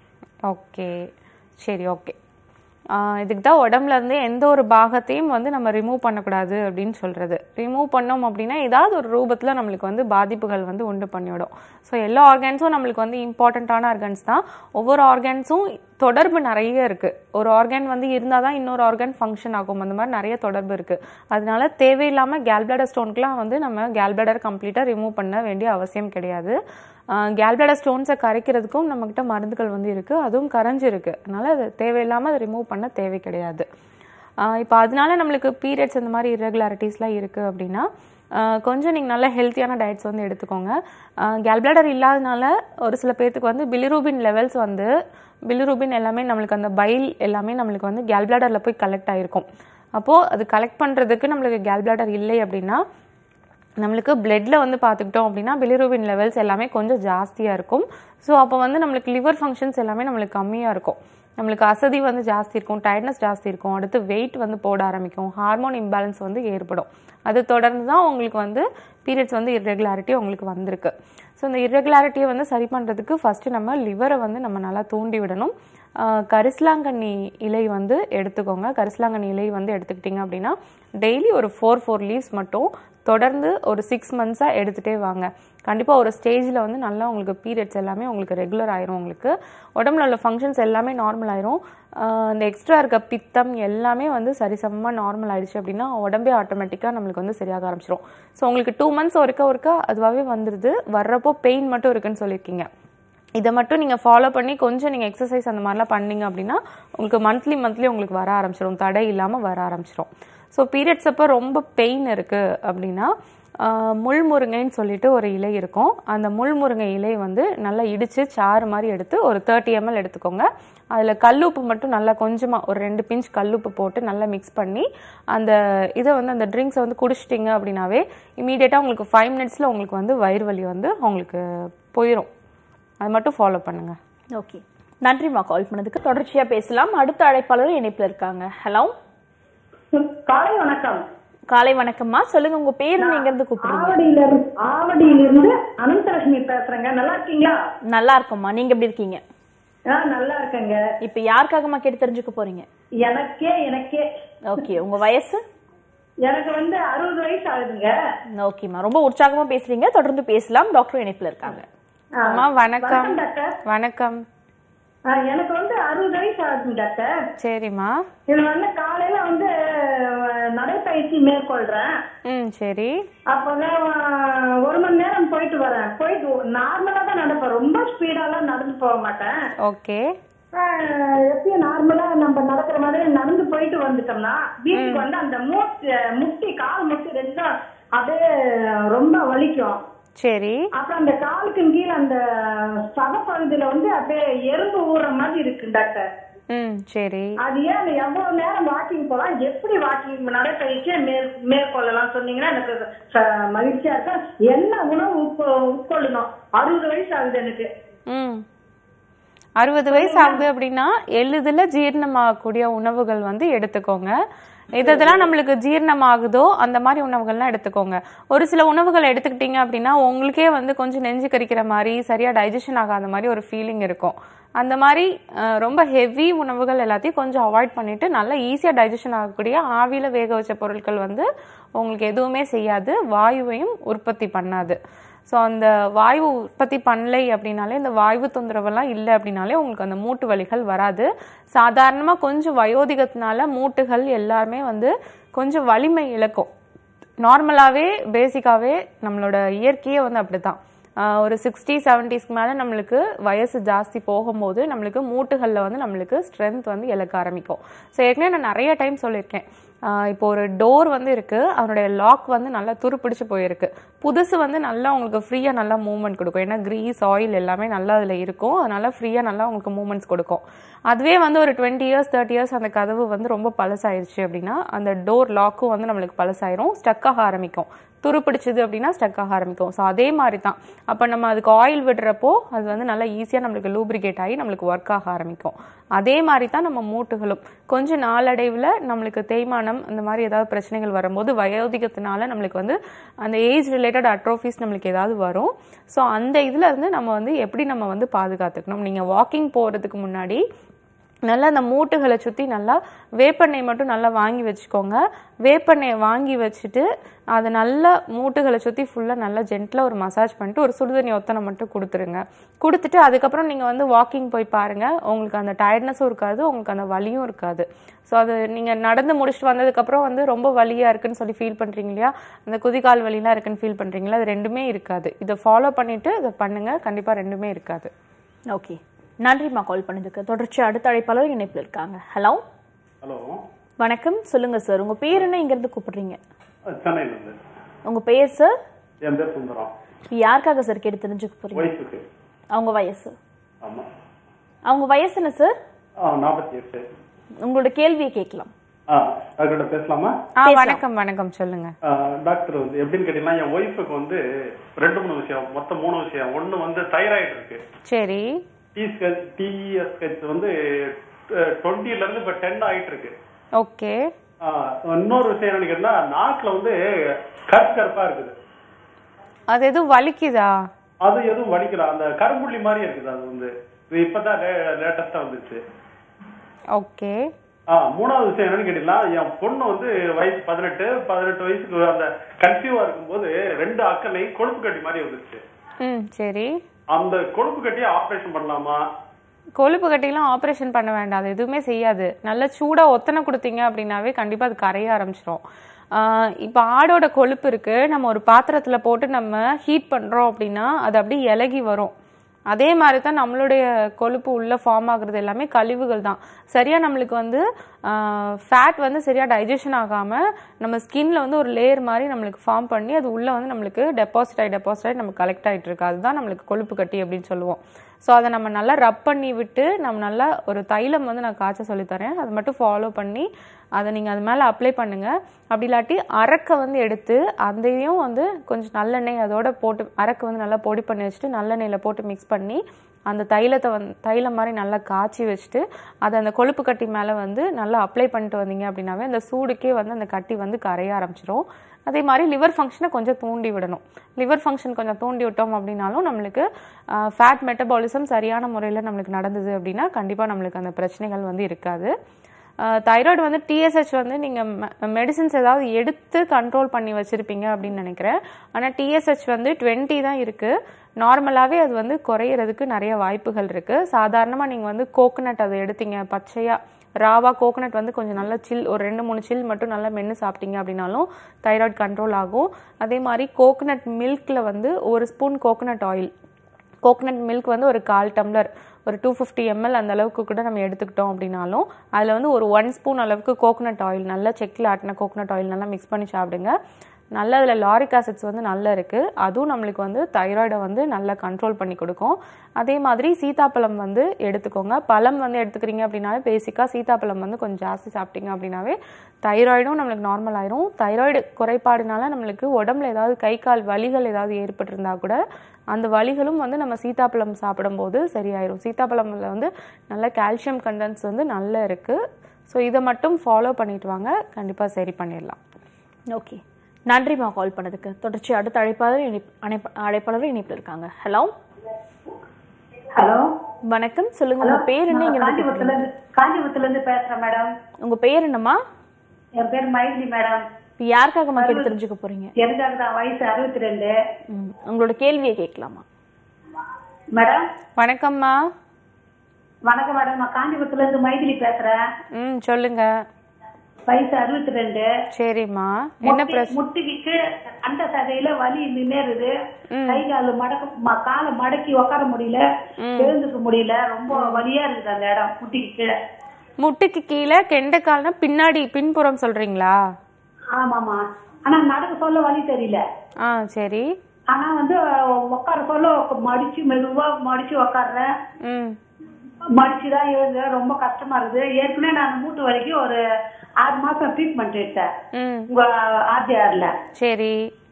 ஓகே சரி ஓகே இதுக்கு தான் உடம்புல இருந்து எந்த ஒரு பாகத்தையும் வந்து நம்ம ரிமூவ் பண்ணக்கூடாது அப்படின்னு சொல்கிறது ரிமூவ் பண்ணோம் அப்படின்னா ஏதாவது ஒரு ரூபத்தில் நம்மளுக்கு வந்து பாதிப்புகள் வந்து உண்டு பண்ணிவிடும் ஸோ எல்லா ஆர்கான்ஸும் நம்மளுக்கு வந்து இம்பார்ட்டண்ட்டான ஆர்கன்ஸ் தான் ஒவ்வொரு ஆர்கான்ஸும் தொடர்பு நிறைய இருக்குது ஒரு ஆர்கான் வந்து இருந்தால் தான் இன்னொரு ஆர்கான் ஃபங்க்ஷன் ஆகும் அந்த மாதிரி நிறைய தொடர்பு இருக்குது அதனால தேவையில்லாமல் கேல்பிளாடர் ஸ்டோனுக்குலாம் வந்து நம்ம கேல்பிளாடர் கம்ப்ளீட்டாக ரிமூவ் பண்ண வேண்டிய அவசியம் கிடையாது கேல்பிளாடர் ஸ்டோன்ஸை கரைக்கிறதுக்கும் நம்மக்கிட்ட மருந்துகள் வந்து இருக்குது அதுவும் கரைஞ்சிருக்கு அதனால அது தேவையில்லாமல் அதை ரிமூவ் பண்ண தேவை கிடையாது இப்போ அதனால நம்மளுக்கு பீரியட்ஸ் இந்த மாதிரி irregularities-லாம் இருக்குது அப்படின்னா ஆஹ் கொஞ்சம் நீங்கள் நல்ல ஹெல்த்தியான டயட்ஸ் வந்து எடுத்துக்கோங்க கேல்பிளாடர் இல்லாதனால ஒரு சில பேர்த்துக்கு வந்து பிலிரூபின் லெவல்ஸ் வந்து பிலிரூபின் எல்லாமே நம்மளுக்கு அந்த பைல் எல்லாமே நம்மளுக்கு வந்து கேல்பிளாடரில் போய் கலெக்ட் ஆகிருக்கும் அப்போது அது கலெக்ட் பண்ணுறதுக்கு நம்மளுக்கு கேல்பிளாடர் இல்லை அப்படின்னா நம்மளுக்கு பிளட்ல வந்து பார்த்துக்கிட்டோம் அப்படின்னா பிலிரூபின் லெவல்ஸ் எல்லாமே கொஞ்சம் ஜாஸ்தியாக இருக்கும் ஸோ அப்போ வந்து நம்மளுக்கு லிவர் ஃபங்க்ஷன்ஸ் எல்லாமே நம்மளுக்கு கம்மியாக இருக்கும் நம்மளுக்கு அசதி வந்து ஜாஸ்தி இருக்கும் டயர்ட்னஸ் ஜாஸ்தி இருக்கும் அடுத்து வெயிட் வந்து போட ஆரம்பிக்கும் ஹார்மோன் இம்பேலன்ஸ் வந்து ஏற்படும் அது தொடர்ந்து தான் உங்களுக்கு வந்து பீரியட்ஸ் வந்து irregularity உங்களுக்கு வந்திருக்கு ஸோ இந்த irregularityயை வந்து சரி பண்ணுறதுக்கு ஃபஸ்ட்டு நம்ம லிவரை வந்து நம்ம நல்லா தூண்டி விடணும் ஆஹ் கரிசலாங்கண்ணி இலை வந்து எடுத்துக்கோங்க கரிசலாங்கண்ணி இலை வந்து எடுத்துக்கிட்டிங்க அப்படின்னா டெய்லி ஒரு ஃபோர் ஃபோர் லீவ்ஸ் மட்டும் தொடர்ந்து ஒரு சிக்ஸ் மந்த்ஸாக எடுத்துகிட்டே வாங்க கண்டிப்பாக ஒரு ஸ்டேஜில் வந்து நல்லா உங்களுக்கு பீரியட்ஸ் எல்லாமே உங்களுக்கு ரெகுலர் ஆயிரும் உங்களுக்கு உடம்புல உள்ள ஃபங்க்ஷன்ஸ் எல்லாமே நார்மல் ஆயிரும் ஆஹ் இந்த எக்ஸ்ட்ரா இருக்க பித்தம் எல்லாமே வந்து சரிசமமாக நார்மல் ஆயிடுச்சு அப்படின்னா உடம்பே ஆட்டோமேட்டிக்காக நம்மளுக்கு வந்து சரியாக ஆரம்பிச்சிரும் ஸோ உங்களுக்கு டூ மந்த்ஸ் ஒருக்க ஒருக்க அதுவாகவே வந்துடுது வர்றப்போ பெயின் மட்டும் இருக்குன்னு சொல்லியிருக்கீங்க இதை மட்டும் நீங்கள் ஃபாலோ பண்ணி கொஞ்சம் நீங்கள் எக்ஸசைஸ் அந்த மாதிரிலாம் பண்ணீங்க அப்படின்னா உங்களுக்கு மந்த்லி மந்த்லி உங்களுக்கு வர ஆரம்பிச்சிடும் தடை இல்லாமல் வர ஆரம்பிச்சிடும் ஸோ பீரியட்ஸ் அப்போ ரொம்ப பெயின் இருக்குது அப்படின்னா ஆஹ், முள் முருங்கைன்னு சொல்லிட்டு ஒரு இலை இருக்கும் அந்த முள் முருங்கை இலை வந்து நல்லா இடித்து சாறு மாதிரி எடுத்து ஒரு தேர்ட்டி எம்எல் எடுத்துக்கோங்க அதில் கல்லுப்பு மட்டும் நல்லா கொஞ்சமாக ஒரு ரெண்டு பிஞ்ச் கல்லுப்பு போட்டு நல்லா மிக்ஸ் பண்ணி அந்த இதை வந்து அந்த ட்ரிங்க்ஸை வந்து குடிச்சிட்டிங்க அப்படின்னாவே இமீடியட்டாக உங்களுக்கு ஃபைவ் மினிட்ஸில் உங்களுக்கு வந்து வயிறு வலி வந்து உங்களுக்கு போயிடும் அது மட்டும் ஃபாலோ பண்ணுங்கள் ஓகே நன்றிம்மா கால் பண்ணதுக்கு தொடர்ச்சியா பேசலாம் அடுத்த அழைப்பாளர் இணைப்புல இருக்காங்க ஹலோ காலை வணக்கம் காலை வணக்கம்மா சொல்லுங்க உங்க பேர் நீங்க இருந்து கூப்பிடுறீங்க ஆவடியில இருந்து ஆவடியில இருந்து அனந்தலட்சுமி பேசுறேங்க நல்லா இருக்கீங்களா நல்லா இருக்கோம்மா நீங்க எப்படி இருக்கீங்க ஆ நல்லா இருக்கேங்க இப்ப யாருக்காகம்மா கேட்டு தெரிஞ்சுக்க போறீங்க எனக்கே எனக்கே ஓகே உங்க வயசு எனக்கு வந்து அறுபது வயசு ஆகுதுங்க ஓகேம்மா ரொம்ப உற்சாகமா பேசுறீங்க தொடர்ந்து பேசலாம் டாக்டர் இணைப்புல இருக்காங்க ஆ, அம்மா வணக்கம் வணக்கம் டாக்டர் வணக்கம் ஆ, எனக்கு வந்து அறுபது வயசு ஆகுதுங்க டாக்டர் சரிம்மா இது வந்து காலையில வந்து அஹ், நடைப்பயிற்சி மேற்கொள்றேன் ம் சரி அப்பதான் அஹ், ஒரு மணி நேரம் போயிட்டு வரேன் போயிட்டு நார்மலா தான் நடப்பேன் ரொம்ப ஸ்பீடாலாம் நடந்து போக மாட்டேன் ஓகே ஆஹ் எப்பயும் நார்மலா நம்ம நடக்கிற மாதிரி நடந்து போயிட்டு வந்துட்டோம்னா வீட்டுக்கு வந்து அந்த மூட்டு முட்டி கால் முட்டி ரெண்டும் அப்படியே ரொம்ப வலிக்கும் சரி அப்புறம் அந்த காலுக்கு கீழே அந்த சதப்பகுதியில வந்து அப்படியே எறும்பு ஊற மாதிரி இருக்கு டாக்டர் ம் சரி அது ஏன் எவ்வளவு நேரம் வாக்கிங் போலாம் எப்படி வாக்கிங் நடைப்பயிற்சியை மேற் மேற்கொள்ளலாம் சொன்னீங்கன்னா எனக்கு ச- மகிழ்ச்சியா இருக்கும் என்ன உணவு உட்கொ- உட்கொள்ளணும் அறுபது வயசு ஆகுது எனக்கு ம் அறுபது வயசு ஆகுது அப்படின்னா எளிதில் ஜீரணமாகக்கூடிய உணவுகள் வந்து எடுத்துக்கோங்க எது எதெல்லாம் நம்மளுக்கு ஜீரணமாகுதோ அந்த மாதிரி உணவுகள்லாம் எடுத்துக்கோங்க ஒரு சில உணவுகள் எடுத்துக்கிட்டீங்க அப்படின்னா உங்களுக்கே வந்து கொஞ்சம் நெஞ்சு கரிக்கிற மாதிரி சரியா டைஜஷன் ஆகாத மாதிரி ஒரு ஃபீலிங் இருக்கும் அந்த மாதிரி அஹ், ரொம்ப ஹெவி உணவுகள் எல்லாத்தையும் கொஞ்சம் அவாய்ட் பண்ணிட்டு நல்லா ஈஸியாக டைஜஷன் ஆகக்கூடிய ஆவியில் வேக வச்ச பொருட்கள் வந்து உங்களுக்கு எதுவுமே செய்யாது வாயுவையும் உற்பத்தி பண்ணாது ஸோ அந்த வாயு உற்பத்தி பண்ணலை அப்படின்னாலே இந்த வாயு தொந்தரவெல்லாம் இல்லை அப்படின்னாலே உங்களுக்கு அந்த மூட்டு வலிகள் வராது சாதாரணமாக கொஞ்சம் வயோதிகத்தினால மூட்டுகள் எல்லாருமே வந்து கொஞ்சம் வலிமை இழக்கும் நார்மலாகவே பேசிக்காகவே நம்மளோட இயற்கையே வந்து அப்படிதான் ஆஹ் ஒரு சிக்ஸ்டி செவன்டிஸ்க்கு மேலே நம்மளுக்கு வயசு ஜாஸ்தி போகும்போது நம்மளுக்கு மூட்டுகளில் வந்து நம்மளுக்கு ஸ்ட்ரென்த் வந்து இழக்க ஆரம்பிக்கும் ஸோ ஏற்கனவே நான் நிறைய டைம் சொல்லியிருக்கேன் ஆஹ் இப்போ ஒரு டோர் வந்து இருக்கு அதனுடைய லாக் வந்து நல்லா துருப்பிடிச்சு போயிருக்கு புதுசு வந்து நல்லா உங்களுக்கு ஃப்ரீயாக நல்லா மூவ்மெண்ட் கொடுக்கும் ஏன்னா கிரீஸ் ஆயில் எல்லாமே நல்லா அதில் இருக்கும் அதனால ஃப்ரீயாக நல்லா உங்களுக்கு மூவ்மெண்ட்ஸ் கொடுக்கும் அதுவே வந்து ஒரு டுவெண்ட்டி இயர்ஸ் தேர்ட்டி இயர்ஸ் அந்த கதவு வந்து ரொம்ப பழசாயிருச்சு அப்படின்னா அந்த டோர் லாக்கும் வந்து நம்மளுக்கு பழசாயிரும் ஸ்டக் ஆக ஆரம்பிக்கும் துரு பிடிச்சது அப்படின்னா ஸ்டக் ஆக ஆரம்பிக்கும் ஸோ அதே மாதிரி தான் அப்போ நம்ம அதுக்கு ஆயில் விடுறப்போ அது வந்து நல்லா ஈஸியாக நம்மளுக்கு லூப்ரிகேட் ஆகி நம்மளுக்கு ஒர்க் ஆக ஆரம்பிக்கும் அதே மாதிரி தான் நம்ம மூட்டுகளும் கொஞ்சம் நாளடைவில் நம்மளுக்கு தேய்மானம் இந்த மாதிரி ஏதாவது பிரச்சனைகள் வரும்போது வயோதிகத்தினால நம்மளுக்கு வந்து அந்த ஏஜ் ரிலேட்டட் அட்ரோஃபீஸ் நம்மளுக்கு ஏதாவது வரும் ஸோ அந்த இதில் இருந்து நம்ம வந்து எப்படி நம்ம வந்து பாதுகாத்துக்கணும் நீங்கள் வாக்கிங் போகிறதுக்கு முன்னாடி நல்லா அந்த மூட்டுகளை சுற்றி நல்லா வேப்பெண்ணெய் மட்டும் நல்லா வாங்கி வச்சுக்கோங்க வேப்பெண்ணெயை வாங்கி வச்சுட்டு அதை நல்லா மூட்டுகளை சுற்றி ஃபுல்லாக நல்லா ஜென்டிலாக ஒரு மசாஜ் பண்ணிட்டு ஒரு சுடுதண்ணி ஒத்தனை மட்டும் கொடுத்துருங்க கொடுத்துட்டு அதுக்கப்புறம் நீங்கள் வந்து வாக்கிங் போய் பாருங்கள் உங்களுக்கு அந்த டயர்ட்னஸும் இருக்காது உங்களுக்கு அந்த வலியும் இருக்காது ஸோ அது நீங்கள் நடந்து முடிச்சுட்டு வந்ததுக்கப்புறம் வந்து ரொம்ப வலியாக இருக்குன்னு சொல்லி ஃபீல் பண்ணுறீங்க இல்லையா அந்த குதிகால் வலிலாம் இருக்குன்னு ஃபீல் பண்ணுறீங்களா அது ரெண்டுமே இருக்காது இதை ஃபாலோ பண்ணிவிட்டு இதை பண்ணுங்கள் கண்டிப்பாக ரெண்டுமே இருக்காது ஓகே நன்றிம்மா கால் பண்ணதுக்கு தொடர்ச்சி அடுத்த அழைப்பாளர் இணைப்பில் இருக்காங்க ஹலோ ஹலோ வணக்கம் சொல்லுங்க சார் உங்க பேர் என்ன இங்க இருந்து கூப்பிடுறீங்க சென்னையிலேருந்து உங்க பெயர் சார் என் பேர் சுந்தரம் இப்போ யாருக்காக சார் கேட்டு தெரிஞ்சுக்க போறீங்க ஒய்ஃபுக்கு அவங்க வயசு ஆமாம் அவங்க வயசு என்ன சார் ஆ நாற்பத்தி எட்டு உங்களோட கேள்வியை கேட்கலாம் ஆ டாக்டர்கிட்ட பேசலாமா ஆ வணக்கம் வணக்கம் சொல்லுங்க ஆ, டாக்டர் வந்து எப்படின்னு கேட்டீங்கன்னா என் ஒய்ஃபுக்கு வந்து ரெண்டு மூணு விஷயம் மொத்தம் மூணு விஷயம் ஒன்று வந்து தைராய்டு இருக்கு சரி டிஎஸ்ஹெச் டிஇஎஸ்ஹெச் வந்து டுவெண்ட்டில இருந்து இப்போ டென் ஆயிட்டு இருக்கு ஓகே ஆ, இன்னொரு விஷயம் என்னன்னு கேட்டா நாக்குல வந்து கருப்பு கருப்பா இருக்குது அது எதுவும் வலிக்குதா அது எதுவும் வலிக்கல அந்த கரும்புள்ளி மாதிரி இருக்குது அது வந்து இது இப்பதான் லேட்டஸ்டா வந்துச்சு ஓகே ஆ மூணாவது விஷயம் என்னன்னு கேட்டீங்கன்னா என் பொண்ணு வந்து வயசு பதினெட்டு பதினெட்டு வயசுக்கு அந்த கன்சீவா இருக்கும்போது ரெண்டு அக்கலையும் கொழுப்பு கட்டி மாதிரி வந்துருச்சு ம் சரி அந்த கொழுப்பு கட்டியை ஆபரேஷன் பண்ணலாமா கொழுப்பு கட்டிலாம் ஆப்ரேஷன் பண்ண வேண்டாம் அது எதுவுமே செய்யாது நல்ல சூடாக ஒத்தனை கொடுத்தீங்க அப்படின்னாவே கண்டிப்பாக அது கரைய ஆரம்பிச்சிரும் இப்போ ஆடோட கொழுப்பு இருக்கு நம்ம ஒரு பாத்திரத்தில் போட்டு நம்ம ஹீட் பண்ணுறோம் அப்படின்னா அது அப்படியே இலகி வரும் அதே மாதிரி தான் நம்மளுடைய கொழுப்பு உள்ள ஃபார்ம் ஆகுறது எல்லாமே கழிவுகள் தான் சரியா நம்மளுக்கு வந்து ஃபேட் வந்து சரியா டைஜஷன் ஆகாம நம்ம ஸ்கின்ல வந்து ஒரு லேயர் மாதிரி நம்மளுக்கு ஃபார்ம் பண்ணி அது உள்ள வந்து நம்மளுக்கு டெபாசிட் ஆகி டெபாசிட் ஆகி நமக்கு கலெக்ட் ஆயிட்டு இருக்கு அதுதான் நம்மளுக்கு கொழுப்பு கட்டி அப்படின்னு சொல்லுவோம் ஸோ அதை நம்ம நல்லா ரப் பண்ணி விட்டு நம்ம நல்லா ஒரு தைலம் வந்து நான் காய்ச்ச சொல்லித்தரேன் அதை மட்டும் ஃபாலோ பண்ணி அதை நீங்கள் அது மேலே அப்ளை பண்ணுங்க அப்படி இல்லாட்டி அரக்கை வந்து எடுத்து அதையும் வந்து கொஞ்சம் நல்லெண்ணெய் அதோட போட்டு அரக்கை வந்து நல்லா பொடி பண்ணி வச்சுட்டு நல்லெண்ணெயில் போட்டு மிக்ஸ் பண்ணி அந்த தைலத்தை வந்து தைலம் மாதிரி நல்லா காய்ச்சி வச்சுட்டு அதை அந்த கொழுப்பு கட்டி மேலே வந்து நல்லா அப்ளை பண்ணிட்டு வந்தீங்க அப்படின்னாவே அந்த சூடுக்கே வந்து அந்த கட்டி வந்து கரைய ஆரம்பிச்சிரும் அதே மாதிரி லிவர் ஃபங்க்ஷனை கொஞ்சம் தூண்டி விடணும் லிவர் ஃபங்க்ஷன் கொஞ்சம் தூண்டி விட்டோம் அப்படின்னாலும் நம்மளுக்கு ஃபேட் மெட்டபாலிசம் சரியான முறையில் நம்மளுக்கு நடந்தது அப்படின்னா கண்டிப்பாக நம்மளுக்கு அந்த பிரச்சனைகள் வந்து இருக்காது தைராய்டு வந்து டிஎஸ்ஹெச் வந்து நீங்கள் மெடிசின்ஸ் ஏதாவது எடுத்து கண்ட்ரோல் பண்ணி வச்சுருப்பீங்க அப்படின்னு நினைக்கிறேன் ஆனால் டிஎஸ்ஹெச் வந்து டுவெண்ட்டி தான் இருக்குது நார்மலாகவே அது வந்து குறையிறதுக்கு நிறைய வாய்ப்புகள் இருக்குது சாதாரணமாக நீங்கள் வந்து கோகனட் அதை எடுத்தீங்க பச்சையாக ராவா கோகனட் வந்து கொஞ்சம் நல்லா சில் ஒரு ரெண்டு மூணு சில் மட்டும் நல்லா மென்று சாப்பிட்டீங்க அப்படின்னாலும் தைராய்டு கண்ட்ரோல் ஆகும் அதே மாதிரி கோகனட் மில்கில் வந்து ஒரு spoon coconut oil coconut milk வந்து ஒரு கால் டம்ளர் ஒரு டூ ஃபிஃப்டி எம்எல் அந்த அளவுக்கு கூட நம்ம எடுத்துக்கிட்டோம் அப்படின்னாலும் அதில் வந்து ஒரு ஒன் ஸ்பூன் அளவுக்கு கோகனட் ஆயில் நல்லா செக்கில் ஆட்டின கோகனட் ஆயில் நல்லா மிக்ஸ் பண்ணி சாப்பிடுங்க நல்ல அதில் லாரிக் ஆசிட்ஸ் வந்து நல்லா இருக்குது அதுவும் நம்மளுக்கு வந்து தைராய்டை வந்து நல்லா கண்ட்ரோல் பண்ணி கொடுக்கும் அதே மாதிரி சீதாப்பழம் வந்து எடுத்துக்கோங்க பழம் வந்து எடுத்துக்கிறீங்க அப்படின்னாவே பேசிக்காக சீதாப்பழம் வந்து கொஞ்சம் ஜாஸ்தி சாப்பிட்டீங்க அப்படின்னாவே தைராய்டும் நம்மளுக்கு நார்மல் ஆயிரும் தைராய்டு குறைபாடுனால நம்மளுக்கு உடம்புல ஏதாவது கை கால் வலிகள் ஏதாவது ஏற்பட்டிருந்தா கூட அந்த வலிகளும் வந்து நம்ம சீதாப்பழம் சாப்பிடும்போது சரியாயிரும் சீதாப்பழம்ல வந்து நல்ல கால்சியம் கண்டென்ட்ஸ் வந்து நல்லா இருக்குது ஸோ இதை மட்டும் ஃபாலோ பண்ணிட்டு வாங்க கண்டிப்பாக சரி பண்ணிடலாம் ஓகே நன்றிம்மா கால் பண்ணதுக்கு தொடர்ச்சி அடுத்த அழைப்பாளர் இணைப் அழைப்ப- அழைப்பாளர் இணைப்பில் இருக்காங்க ஹலோ ஹலோ வணக்கம் சொல்லுங்க உங்க பேர் என்ன இங்க இருந்து காஞ்சிபுரத்துல இருந்து காஞ்சிபுரத்துல இருந்து பேசுறேன் மேடம் உங்க பேர் என்னம்மா என் பேர் மைதிலி மேடம் இப்போ யாருக்காகம்மா கேட்டு தெரிஞ்சுக்க போறீங்க எனக்காக தான் வயசு அறுபத்தி ரெண்டு ம், உங்களோட கேள்வியை கேட்கலாமா மேடம் வணக்கம்மா வணக்கம் மேடம் நான் காஞ்சிபுரத்துல இருந்து மைதிலி பேசுறேன் ம் சொல்லுங்க வயசு அறுபத்தி ரெண்டு சரிம்மா என்ன பிரச்சனை முட்டிக்கு அந்த சதையில வலி நின்னுருது கை கால் மடக்க ம- காலை மடக்கி உட்கார முடியல எழுந்துக்க முடியல ரொம்ப வலியா இருக்குது அந்த இடம் முட்டிக்கு கீழே. முட்டுக்கு கீழே கெண்டைக்கால்னா பின்னாடி பின்புறம் சொல்றீங்களா ஆமாமா ஆனா நடக்க சொல்ல வலி தெரியல ஆ சரி ஆனா வந்து உட்கார சொல்ல மடிச்சு மெதுவா மடிச்சு உட்காடுறேன் ம் மடிச்சுதான் எழுது ரொம்ப கஷ்டமா இருக்குது ஏற்கனவே நான் மூட்டு வலிக்கு ஒரு ஆறு மாசம் ட்ரீட்மெண்ட் எடுத்தேன் ம் உங்க ஆர்ஜிஆர்ல சரி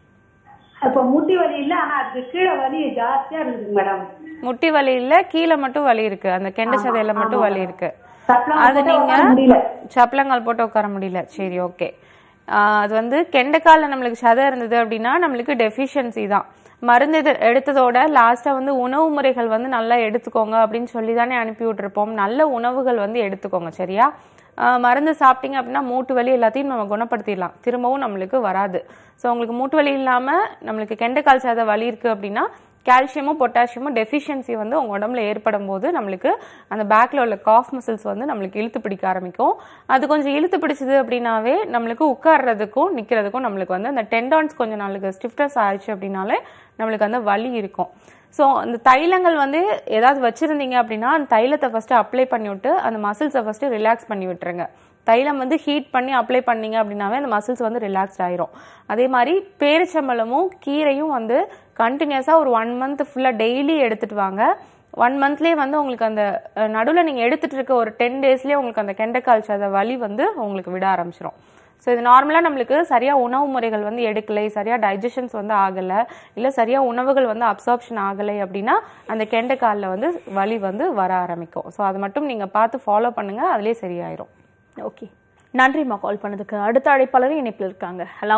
இப்ப முட்டி வலி இல்ல ஆனா அதுக்கு கீழே வலி ஜாஸ்தியா இருக்குது மேடம் முட்டி வலி இல்ல கீழே மட்டும் வலி இருக்கு அந்த கெண்டை சதையில மட்டும் வலி இருக்கு சப்பளம் அது போட்டு நீங்க உட்கார முடியல சப்பளங்கால் போட்டு உட்கார முடியல சரி ஓகே அது வந்து கெண்டைக்கால்ல நம்மளுக்கு சதை இருந்தது அப்படின்னா நம்மளுக்கு டெஃபிஷியன்சி தான் மருந்து எடு- எடுத்ததோட லாஸ்டா வந்து உணவு முறைகள் வந்து நல்லா எடுத்துக்கோங்க அப்படின்னு சொல்லி தானே அனுப்பி விட்டுருப்போம் நல்ல உணவுகள் வந்து எடுத்துக்கோங்க சரியா ஆஹ் மருந்து சாப்பிட்டீங்க அப்படின்னா மூட்டு வலி எல்லாத்தையும் நம்ம குணப்படுத்திடலாம் திரும்பவும் நம்மளுக்கு வராது ஸோ உங்களுக்கு மூட்டு வலி இல்லாமல் நம்மளுக்கு கெண்டைக்கால் சதை வலி இருக்குது அப்படின்னா கால்சியமும் பொட்டாசியமும் டெஃபிஷியன்சி வந்து உங்க உடம்புல ஏற்படும் போது நம்மளுக்கு அந்த பேக்ல உள்ள காஃப் மசில்ஸ் வந்து நம்மளுக்கு இழுத்து பிடிக்க ஆரம்பிக்கும் அது கொஞ்சம் இழுத்து பிடிச்சது அப்படின்னாவே நம்மளுக்கு உட்கார்றதுக்கும் நிக்கிறதுக்கும் நம்மளுக்கு வந்து அந்த டெண்டான்ஸ் கொஞ்சம் நாளுக்கு ஸ்டிஃப்னஸ் ஆயிடுச்சு அப்படின்னாலே நம்மளுக்கு அந்த வலி இருக்கும் ஸோ அந்த தைலங்கள் வந்து ஏதாவது வச்சிருந்தீங்க அப்படின்னா அந்த தைலத்தை ஃபர்ஸ்ட் அப்ளை பண்ணி விட்டு அந்த மசில்ஸை ஃபர்ஸ்ட் ரிலாக்ஸ் பண்ணி விட்டுருங்க தைலம் வந்து ஹீட் பண்ணி அப்ளை பண்ணீங்க அப்படின்னாவே அந்த மசில்ஸ் வந்து ரிலாக்ஸ்ட் ஆயிரும் அதே மாதிரி பேரிச்சம்பழமும் கீரையும் வந்து கண்டினியூஸாக ஒரு ஒன் மந்த் ஃபுல்லாக டெய்லி எடுத்துட்டு வாங்க ஒன் மந்த்லேயே வந்து உங்களுக்கு அந்த நடுவில் நீங்கள் எடுத்துட்டு இருக்க ஒரு டென் டேஸ்லேயே உங்களுக்கு அந்த கெண்டைக்கால் சத வலி வந்து உங்களுக்கு விட ஆரம்பிச்சிரும் ஸோ இது நார்மலாக நம்மளுக்கு சரியாக உணவு முறைகள் வந்து எடுக்கலை சரியாக டைஜஷன்ஸ் வந்து ஆகலை இல்லை சரியாக உணவுகள் வந்து அப்சார்ப்ஷன் ஆகலை அப்படின்னா அந்த கெண்டைக்காலில் வந்து வலி வந்து வர ஆரம்பிக்கும் ஸோ அது மட்டும் நீங்கள் பார்த்து ஃபாலோ பண்ணுங்கள் அதுலேயே சரியாயிரும் ஓகே நன்றிம்மா கால் பண்ணதுக்கு அடுத்த அழைப்பாளர் இணைப்பில் இருக்காங்க ஹலோ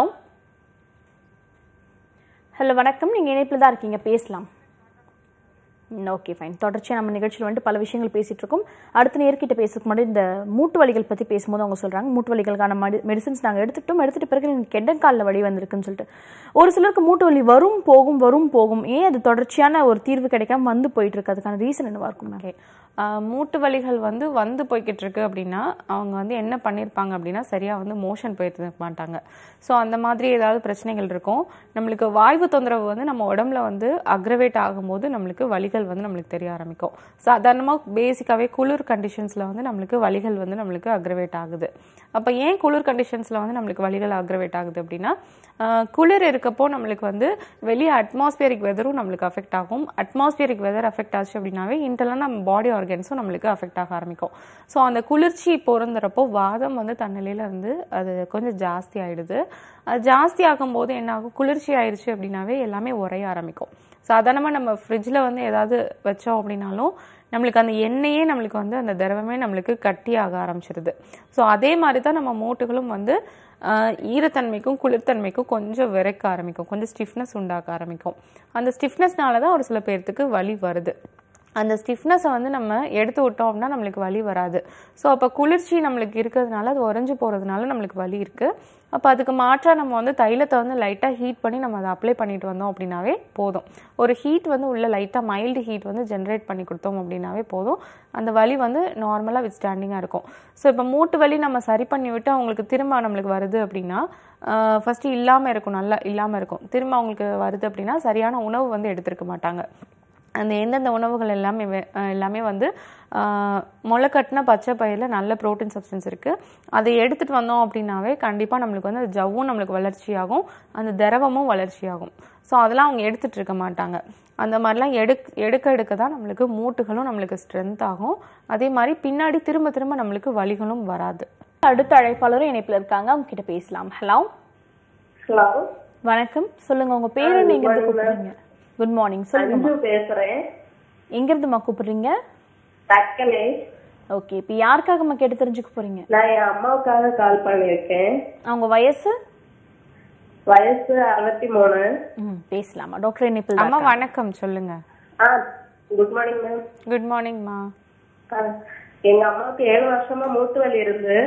ஹலோ வணக்கம் நீங்கள் இணைப்பில் தான் இருக்கீங்க பேசலாம் ஓகே ஃபைன் தொடர்ச்சியாக நம்ம நிகழ்ச்சியில் வந்துட்டு பல விஷயங்கள் பேசிட்டு இருக்கோம் அடுத்த நேர்கிட்ட பேசுறதுக்கு முன்னாடி இந்த மூட்டு வலிகள் பற்றி பேசும்போது அவங்க சொல்கிறாங்க மூட்டு வலிகளுக்கான மடி மெடிசன்ஸ் நாங்கள் எடுத்துட்டோம் எடுத்துட்ட பிறகு எனக்கு கெண்டக்காலில் வலி வந்திருக்குன்னு சொல்லிட்டு ஒரு சிலருக்கு மூட்டு வலி வரும் போகும் வரும் போகும் ஏன் அது தொடர்ச்சியான ஒரு தீர்வு கிடைக்காம வந்து போயிட்டு இருக்கு அதுக்கான ரீசன் என்னவா இருக்கும் மேம் ஓகே மூட்டு வலிகள் வந்து வந்து போய்கிட்டு இருக்கு அப்படின்னா அவங்க வந்து என்ன பண்ணியிருப்பாங்க அப்படின்னா சரியாக வந்து மோஷன் போயிட்டு இருக்க மாட்டாங்க ஸோ அந்த மாதிரி ஏதாவது பிரச்சனைகள் இருக்கும் நம்மளுக்கு வாய்வு தொந்தரவு வந்து நம்ம உடம்புல வந்து அக்ரவேட் ஆகும்போது நம்மளுக்கு வலிகள் வலிகள் வந்து நம்மளுக்கு தெரிய ஆரம்பிக்கும் சாதாரணமாக பேசிக்காகவே குளிர் கண்டிஷன்ஸில் வந்து நம்மளுக்கு வலிகள் வந்து நம்மளுக்கு அக்ரவேட் ஆகுது அப்போ ஏன் குளிர் கண்டிஷன்ஸில் வந்து நம்மளுக்கு வலிகள் அக்ரவேட் ஆகுது அப்படின்னா ஆஹ், குளிர் இருக்கப்போ நம்மளுக்கு வந்து வெளியே அட்மாஸ்பியரிக் வெதரும் நம்மளுக்கு அஃபெக்ட் ஆகும் அட்மாஸ்பியரிக் வெதர் அஃபெக்ட் ஆச்சு அப்படின்னாவே இன்டர்லாம் நம்ம பாடி ஆர்கன்ஸும் நம்மளுக்கு அஃபெக்ட் ஆக ஆரம்பிக்கும் ஸோ அந்த குளிர்ச்சி பொருந்துறப்போ வாதம் வந்து தன்னிலையில் வந்து அது கொஞ்சம் ஜாஸ்தி ஆயிடுது அது ஜாஸ்தி ஆகும்போது என்ன ஆகும் குளிர்ச்சி ஆயிடுச்சு அப்படின்னாவே எல்லாமே உரைய ஆரம்பிக்கும் சாதாரணமாக நம்ம ஃப்ரிட்ஜில் வந்து ஏதாவது வச்சோம் அப்படின்னாலும் நம்மளுக்கு அந்த எண்ணெயே நம்மளுக்கு வந்து அந்த திரவமே நம்மளுக்கு கட்டியாக ஆரம்பிச்சிருது ஸோ அதே மாதிரி தான் நம்ம மூட்டுகளும் வந்து ஆஹ், ஈரத்தன்மைக்கும் குளிர்த்தன்மைக்கும் கொஞ்சம் விரைக்க ஆரம்பிக்கும் கொஞ்சம் ஸ்டிஃப்னஸ் உண்டாக்க ஆரம்பிக்கும் அந்த ஸ்டிஃப்னஸ்னால தான் ஒரு சில பேர்த்துக்கு வலி வருது அந்த ஸ்டிஃப்னஸை வந்து நம்ம எடுத்து விட்டோம் அப்படின்னா நம்மளுக்கு வலி வராது ஸோ அப்போ குளிர்ச்சி நம்மளுக்கு இருக்கிறதுனால அது உறைஞ்சு போகிறதுனால நம்மளுக்கு வலி இருக்குது அப்போ அதுக்கு மாற்றா நம்ம வந்து தைலத்தை வந்து லைட்டாக ஹீட் பண்ணி நம்ம அதை அப்ளை பண்ணிட்டு வந்தோம் அப்படின்னாவே போதும் ஒரு ஹீட் வந்து உள்ள லைட்டாக மைல்டு ஹீட் வந்து ஜென்ரேட் பண்ணி கொடுத்தோம் அப்படின்னாவே போதும் அந்த வலி வந்து நார்மலாக வித் ஸ்டாண்டிங்காக இருக்கும் ஸோ இப்போ மூட்டு வலி நம்ம சரி பண்ணி விட்டு அவங்களுக்கு திரும்ப நம்மளுக்கு வருது அப்படின்னா ஃபஸ்ட்டு இல்லாமல் இருக்கும் நல்லா இல்லாமல் இருக்கும் திரும்ப அவங்களுக்கு வருது அப்படின்னா சரியான உணவு வந்து எடுத்திருக்க மாட்டாங்க அந்த எந்தெந்த உணவுகள் எல்லாமே வே- அஹ் எல்லாமே வந்து ஆஹ், முளைக்கட்டின பச்சை பயிரில் நல்ல ப்ரோட்டீன் சப்ஸ்டன்ஸ் இருக்குது அதை எடுத்துகிட்டு வந்தோம் அப்படின்னாவே கண்டிப்பாக நம்மளுக்கு வந்து அந்த ஜவ்வும் நம்மளுக்கு வளர்ச்சியாகும் அந்த திரவமும் வளர்ச்சியாகும் ஸோ அதெல்லாம் அவங்க எடுத்துகிட்டு இருக்க மாட்டாங்க அந்த மாதிரிலாம் எடுக் எடுக்க எடுக்க தான் நம்மளுக்கு மூட்டுகளும் நம்மளுக்கு ஸ்ட்ரென்த் ஆகும் அதே மாதிரி பின்னாடி திரும்ப திரும்ப நம்மளுக்கு வலிகளும் வராது அடுத்த அழைப்பாளரும் இணைப்புல இருக்காங்க அவங்க கிட்ட பேசலாம் ஹலோ ஹலோ வணக்கம் சொல்லுங்க உங்க பேரு நீங்க இருந்து கூப்பிடுறீங்க குட் மார்னிங் சொல்லுங்க அஞ்சு பேசுறேன் எங்க இருந்துமா கூப்பிடுறீங்க டக்கனே ஓகே இப்போ யாருக்காகம்மா கேட்டு தெரிஞ்சுக்க போறீங்க நான் என் அம்மாவுக்காக கால் பண்ணியிருக்கேன் அவங்க வயசு வயசு அறுபத்தி மூணு ம் பேசலாமா டாக்டர் இணைப்பில் அம்மா வணக்கம் சொல்லுங்க ஆ குட் மார்னிங் மேம் குட் மார்னிங்மா எங்க அம்மாவுக்கு ஏழு வருஷமா மூட்டு வலி இருந்து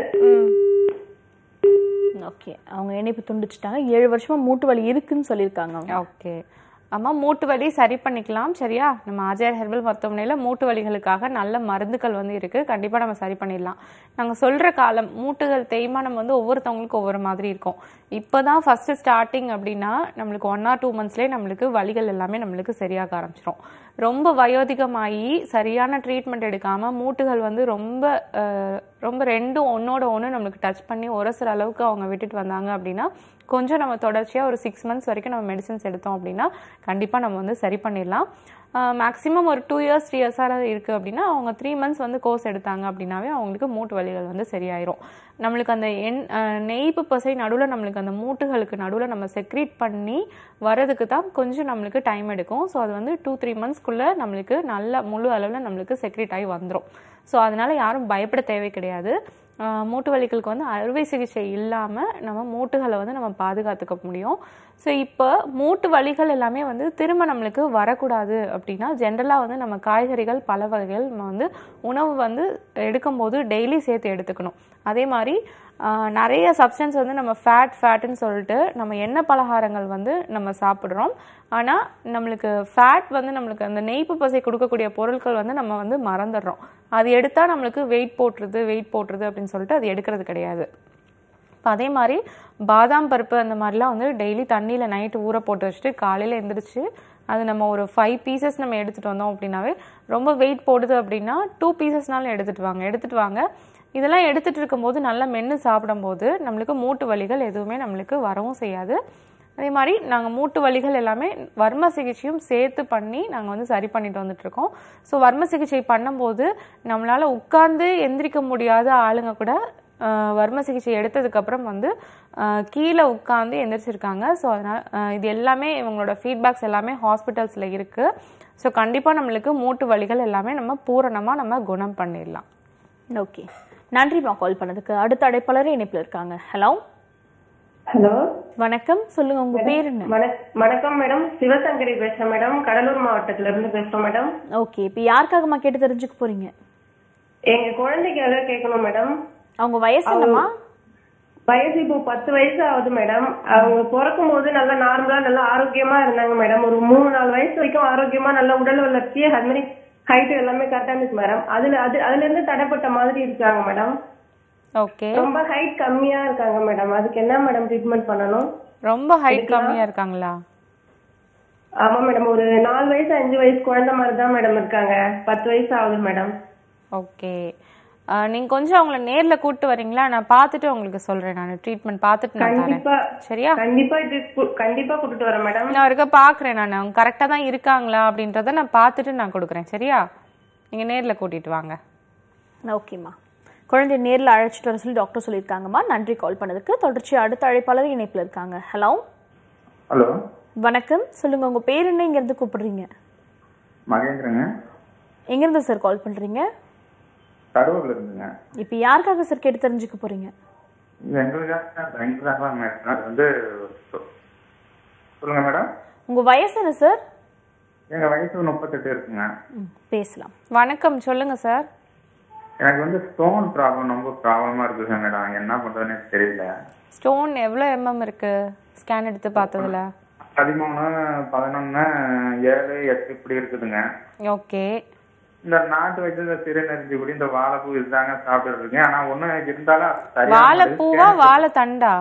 ஓகே அவங்க இணைப்பு துண்டிச்சிட்டாங்க ஏழு வருஷமா மூட்டு வலி இருக்குன்னு சொல்லியிருக்காங்க அவங்க ஓகே அம்மா மூட்டு வலி சரி பண்ணிக்கலாம் சரியா நம்ம ஆர்ஜிஆர் ஹெர்பல் மருத்துவமனையில் மூட்டு வலிகளுக்காக நல்ல மருந்துகள் வந்து இருக்குது கண்டிப்பாக நம்ம சரி பண்ணிடலாம் நாங்கள் சொல்கிற காலம் மூட்டுகள் தேய்மானம் வந்து ஒவ்வொருத்தவங்களுக்கும் ஒவ்வொரு மாதிரி இருக்கும் இப்போ தான் ஃபஸ்ட்டு ஸ்டார்டிங் அப்படின்னா நம்மளுக்கு ஒன் ஆர் டூ மந்த்ஸ்லேயே நம்மளுக்கு வலிகள் எல்லாமே நம்மளுக்கு சரியாக ஆரம்பிச்சிரும் ரொம்ப வயோதிகமாகி சரியான ட்ரீட்மெண்ட் எடுக்காமல் மூட்டுகள் வந்து ரொம்ப அஹ், ரொம்ப ரெண்டும் ஒன்றோட ஒன்று நம்மளுக்கு டச் பண்ணி உரசுற அளவுக்கு அவங்க விட்டுட்டு வந்தாங்க அப்படின்னா கொஞ்சம் நம்ம தொடர்ச்சியாக ஒரு சிக்ஸ் மந்த்ஸ் வரைக்கும் நம்ம மெடிசன்ஸ் எடுத்தோம் அப்படின்னா கண்டிப்பாக நம்ம வந்து சரி பண்ணிடலாம் மேக்ஸிமம் ஒரு டூ இயர்ஸ் த்ரீ இயர்ஸாக இருக்குது அப்படின்னா அவங்க த்ரீ மந்த்ஸ் வந்து கோர்ஸ் எடுத்தாங்க அப்படின்னாவே அவங்களுக்கு மூட்டு வலிகள் வந்து சரியாயிரும் நம்மளுக்கு அந்த எண் அஹ், நெய்ப்பு பசை நடுவில் நம்மளுக்கு அந்த மூட்டுகளுக்கு நடுவில் நம்ம செக்ரீட் பண்ணி வரதுக்கு தான் கொஞ்சம் நம்மளுக்கு டைம் எடுக்கும் ஸோ அது வந்து டூ த்ரீ மந்த்ஸ்க்குள்ளே நம்மளுக்கு நல்ல முழு அளவில் நம்மளுக்கு செக்ரீட் ஆகி வந்துடும் ஸோ அதனால யாரும் பயப்பட தேவை கிடையாது ஆஹ் மூட்டு வலிகளுக்கு வந்து அறுவை சிகிச்சை இல்லாமல் நம்ம மூட்டுகளை வந்து நம்ம பாதுகாத்துக்க முடியும் ஸோ இப்போ மூட்டு வலிகள் எல்லாமே வந்து திரும்ப நம்மளுக்கு வரக்கூடாது அப்படின்னா ஜென்ரலாக வந்து நம்ம காய்கறிகள் பல வகைகள் நம்ம வந்து உணவு வந்து எடுக்கும்போது டெய்லி சேர்த்து எடுத்துக்கணும் அதே மாதிரி ஆஹ் நிறைய சப்ஸ்டன்ஸ் வந்து நம்ம ஃபேட் ஃபேட்டுன்னு சொல்லிட்டு நம்ம எண்ணெய் பலகாரங்கள் வந்து நம்ம சாப்பிட்றோம் ஆனால் நம்மளுக்கு ஃபேட் வந்து நம்மளுக்கு அந்த நெய்ப்பு பசை கொடுக்கக்கூடிய பொருட்கள் வந்து நம்ம வந்து மறந்துடுறோம் அது எடுத்தால் நம்மளுக்கு வெயிட் போட்டுருது வெயிட் போட்டுருது அப்படின்னு சொல்லிட்டு அது எடுக்கிறது கிடையாது இப்போ அதே மாதிரி பாதாம் பருப்பு அந்த மாதிரிலாம் வந்து டெய்லி தண்ணியில் நைட்டு ஊற போட்டு வச்சுட்டு காலையில் எந்திரிச்சு அது நம்ம ஒரு ஃபைவ் பீசஸ் நம்ம எடுத்துகிட்டு வந்தோம் அப்படின்னாவே ரொம்ப வெயிட் போடுது அப்படின்னா டூ பீசஸ்னாலும் எடுத்துகிட்டு வாங்க எடுத்துகிட்டு வாங்க இதெல்லாம் எடுத்துகிட்டு இருக்கும்போது நல்லா மென்று சாப்பிடும்போது நம்மளுக்கு மூட்டு வலிகள் எதுவுமே நம்மளுக்கு வரவும் செய்யாது அதே மாதிரி நாங்கள் மூட்டு வலிகள் எல்லாமே வர்ம சிகிச்சையும் சேர்த்து பண்ணி நாங்கள் வந்து சரி பண்ணிட்டு வந்துட்டுருக்கோம் ஸோ வர்ம சிகிச்சை பண்ணும்போது நம்மளால் உட்கார்ந்து எந்திரிக்க முடியாத ஆளுங்க கூட ஆஹ், வர்ம சிகிச்சை எடுத்ததுக்கப்புறம் வந்து ஆஹ், கீழே உட்காந்து எந்திரிச்சிருக்காங்க ஸோ அதனால் ஆஹ், இது எல்லாமே இவங்களோட ஃபீட்பேக்ஸ் எல்லாமே ஹாஸ்பிட்டல்ஸில் இருக்குது ஸோ கண்டிப்பாக நம்மளுக்கு மூட்டு வலிகள் எல்லாமே நம்ம பூரணமாக நம்ம குணம் பண்ணிடலாம் ஓகே நன்றிம்மா கால் பண்ணதுக்கு அடுத்த அழைப்பாளரே இணைப்பில் இருக்காங்க ஹலோ ஹலோ வணக்கம் சொல்லுங்க உங்க பேர் என்ன வணக்- வணக்கம் மேடம் சிவசங்கரி பேசுறேன் மேடம் கடலூர் மாவட்டத்துல இருந்து பேசுறோம் மேடம் ஓகே இப்போ யாருக்காகம்மா கேட்டு தெரிஞ்சுக்க போறீங்க எங்க குழந்தைக்காக கேட்கணும் மேடம் அவங்க வயசு என்னம்மா வயசு இப்போ பத்து வயசு ஆகுது மேடம் அவங்க பிறக்கும் போது நல்லா நார்மலா நல்லா ஆரோக்கியமா இருந்தாங்க மேடம் ஒரு மூணு நாலு வயசு வரைக்கும் ஆரோக்கியமா நல்ல உடல் வளர்ச்சி அது மாதிரி ஹைட் எல்லாமே கரெக்டா இருந்துச்சு மேடம் அதுல அது அதுல இருந்து தடைப்பட்ட மாதிரி இருக்காங்க மேடம் ஓகே ரொம்ப ஹைட் கம்மியா இருக்காங்க மேடம் அதுக்கு என்ன மேடம் ட்ரீட்மெண்ட் பண்ணணும் ரொம்ப ஹைட் கம்மியாக இருக்காங்களா ஆமா மேடம் ஒரு நாலு வயசு அஞ்சு வயசு குழந்தை மாதிரி தான் மேடம் இருக்காங்க பத்து வயசு ஆகுது மேடம் ஓகே நீங்கள் கொஞ்சம் அவங்கள நேரில் கூப்பிட்டு வரீங்களா நான் பார்த்துட்டு உங்களுக்கு சொல்கிறேன் நான் ட்ரீட்மெண்ட் பார்த்துட்டு நான் கண்டிப்பா தரேன் சரியா கண்டிப்பா இது கு- கண்டிப்பா கூட்டிட்டு வரேன் மேடம் நான் இருக்க பார்க்குறேன் நான் அவங்க கரெக்டாக தான் இருக்காங்களா அப்படின்றத நான் பார்த்துட்டு நான் கொடுக்குறேன் சரியா நீங்கள் நேரில் கூட்டிகிட்டு வாங்க ஓகேம்மா குழந்தைய நேரில் அழைச்சிட்டு வர சொல்லி டாக்டர் சொல்லியிருக்காங்கம்மா நன்றி கால் பண்ணதுக்கு தொடர்ச்சி அடுத்த அழைப்பாளர் இணைப்பில் இருக்காங்க ஹலோ ஹலோ வணக்கம் சொல்லுங்க உங்க பேர் என்ன இங்க இருந்து கூப்பிடுறீங்க மகேந்திரங்க எங்க இருந்து சார் கால் பண்றீங்க கரூர்ல இருந்துங்க இப்போ யாருக்காக சார் கேட்டு தெரிஞ்சுக்க போறீங்க இது எங்களுக்காக எங்களுக்காக தான் மேடம் அது வந்து சொல்லுங்க மேடம் உங்க வயசு என்ன சார் எங்க வயசு முப்பத்தெட்டு இருக்குங்க ம், பேசலாம் வணக்கம் சொல்லுங்கள் சார் எனக்கு வந்து ஸ்டோன் ப்ராப்ளம் ரொம்ப ப்ராப்ளமா இருக்குங்க மேடம் என்ன பண்றதுன்னு எனக்கு தெரியல ஸ்டோன் எவ்வளோ எம்எம் இருக்குது ஸ்கேன் எடுத்து பார்த்ததுல பதிமூணு பதினொன்னு ஏழு எட்டு இப்படி இருக்குதுங்க ஓகே இந்த நாட்டு வச்சு இந்த சிறுநெறிஞ்சி குடி இந்த வாழைப்பூ இதுதாங்க சாப்பிட்டுட்டு இருக்கேன் ஆனா ஒண்ணு இருந்தாலும் அது சரியா வாழைப்பூவா வாழைத்தண்டா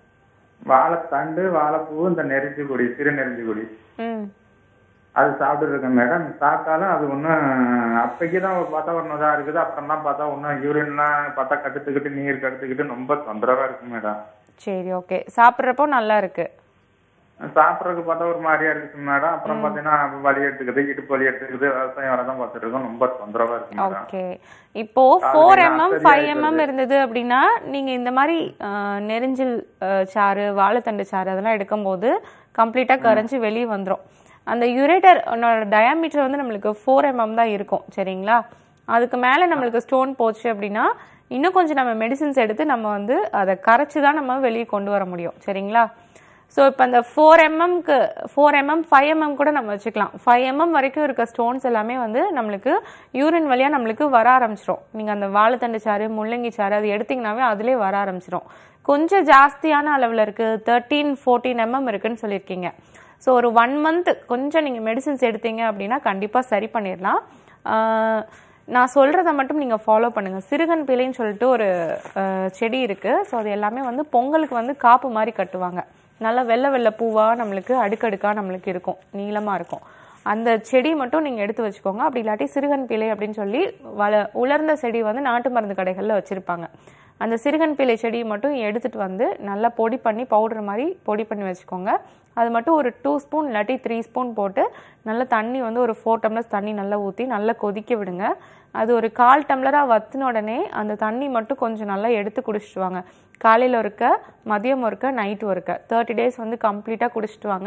வாழைத்தண்டு வாழைப்பூ இந்த நெறிஞ்சி குடி சிறுநெறிஞ்சி குடி ம் அது சாப்பிட்டு இருக்கேன் மேடம் சாப்பிட்டாலும் அது ஒன்றும் அப்பைக்கு தான் பார்த்தா ஒன்று இதாக இருக்குது அப்புறம் தான் பார்த்தா ஒன்றும் யூரின்லாம் பார்த்தா கட்டுத்துக்கிட்டு நீர் கட்டுத்துக்கிட்டு ரொம்ப தொந்தரவாக இருக்கு மேடம் சரி ஓகே சாப்பிட்றப்போ நல்லா இருக்கு சாப்பிட்றதுக்கு பார்த்தா ஒரு மாதிரியா இருக்குது மேடம் அப்புறம் பார்த்தீங்கன்னா வலி எடுத்துக்குது இடுப்பு வலி எடுத்துக்குது விவசாயம் வர தான் பார்த்துட்டு இருக்கோம் ரொம்ப தொந்தரவாக இருக்கு மேடம் ஓகே இப்போ ஃபோர் காலையில எம்எம் சரியா ஃபைவ் இருக்குது. எம்எம் இருந்தது அப்படின்னா நீங்க இந்த மாதிரி அஹ், நெரிஞ்சில் அஹ், சாறு வாழைத்தண்டு சாறு அதெல்லாம் எடுக்கும்போது கம்ப்ளீட்டா கரைஞ்சு வெளியே வந்துரும் அந்த யுரேட்டர் டயாமீட்டர் வந்து நம்மளுக்கு ஃபோர் எம்எம் தான் இருக்கும் சரிங்களா அதுக்கு மேல நம்மளுக்கு ஸ்டோன் போச்சு அப்படின்னா இன்னும் கொஞ்சம் நம்ம மெடிசின்ஸ் எடுத்து நம்ம வந்து அதை கரைச்சி தான் நம்ம வெளியே கொண்டு வர முடியும் சரிங்களா ஸோ இப்போ அந்த ஃபோர் எம்எம்க்கு ஃபோர் எம்எம் ஃபைவ் எம்எம் கூட நம்ம வச்சுக்கலாம் ஃபைவ் எம்எம் வரைக்கும் இருக்க ஸ்டோன்ஸ் எல்லாமே வந்து நம்மளுக்கு யூரின் வழியாக நம்மளுக்கு வர ஆரம்பிச்சிரும் நீங்கள் அந்த வாழைத்தண்டு சாறு முள்ளங்கி சாறு அது எடுத்தீங்கன்னாவே அதிலே வர ஆரம்பிச்சிரும் கொஞ்சம் ஜாஸ்தியான அளவில் இருக்குது தேர்ட்டீன் ஃபோர்டீன் எம்எம் இருக்குன்னு சொல்லியிருக்கீங்க ஸோ ஒரு ஒன் மந்த் கொஞ்சம் நீங்கள் மெடிசின்ஸ் எடுத்தீங்க அப்படின்னா கண்டிப்பாக சரி பண்ணிடலாம் ஆஹ் நான் சொல்கிறத மட்டும் நீங்கள் ஃபாலோ பண்ணுங்கள் சிறுகன் பிள்ளைன்னு சொல்லிட்டு ஒரு ஆஹ் செடி இருக்குது ஸோ அது எல்லாமே வந்து பொங்கலுக்கு வந்து காப்பு மாதிரி கட்டுவாங்க நல்லா வெள்ளை வெள்ளை பூவாக நம்மளுக்கு அடுக்கடுக்காக நம்மளுக்கு இருக்கும் நீளமாக இருக்கும் அந்த செடி மட்டும் நீங்கள் எடுத்து வச்சுக்கோங்க அப்படி இல்லாட்டி சிறுகன் பிள்ளை அப்படின்னு சொல்லி வள உலர்ந்த செடி வந்து நாட்டு மருந்து கடைகளில் வச்சுருப்பாங்க அந்த சிறுகன் பிள்ளை செடியை மட்டும் எடுத்துட்டு வந்து நல்லா பொடி பண்ணி பவுடர் மாதிரி பொடி பண்ணி வச்சுக்கோங்க அது மட்டும் ஒரு டூ ஸ்பூன் இல்லாட்டி த்ரீ ஸ்பூன் போட்டு நல்லா தண்ணி வந்து ஒரு ஃபோர் டம்ளர்ஸ் தண்ணி நல்லா ஊற்றி நல்லா கொதிக்க விடுங்க அது ஒரு கால் டம்ளராக வத்தின உடனே அந்த தண்ணி மட்டும் கொஞ்சம் நல்லா எடுத்து குடிச்சிட்டு வாங்க காலையில் ஒருக்க மதியம் ஒருக்க நைட்டு ஒருக்க தேர்ட்டி டேஸ் வந்து கம்ப்ளீட்டாக குடிச்சிட்டு வாங்க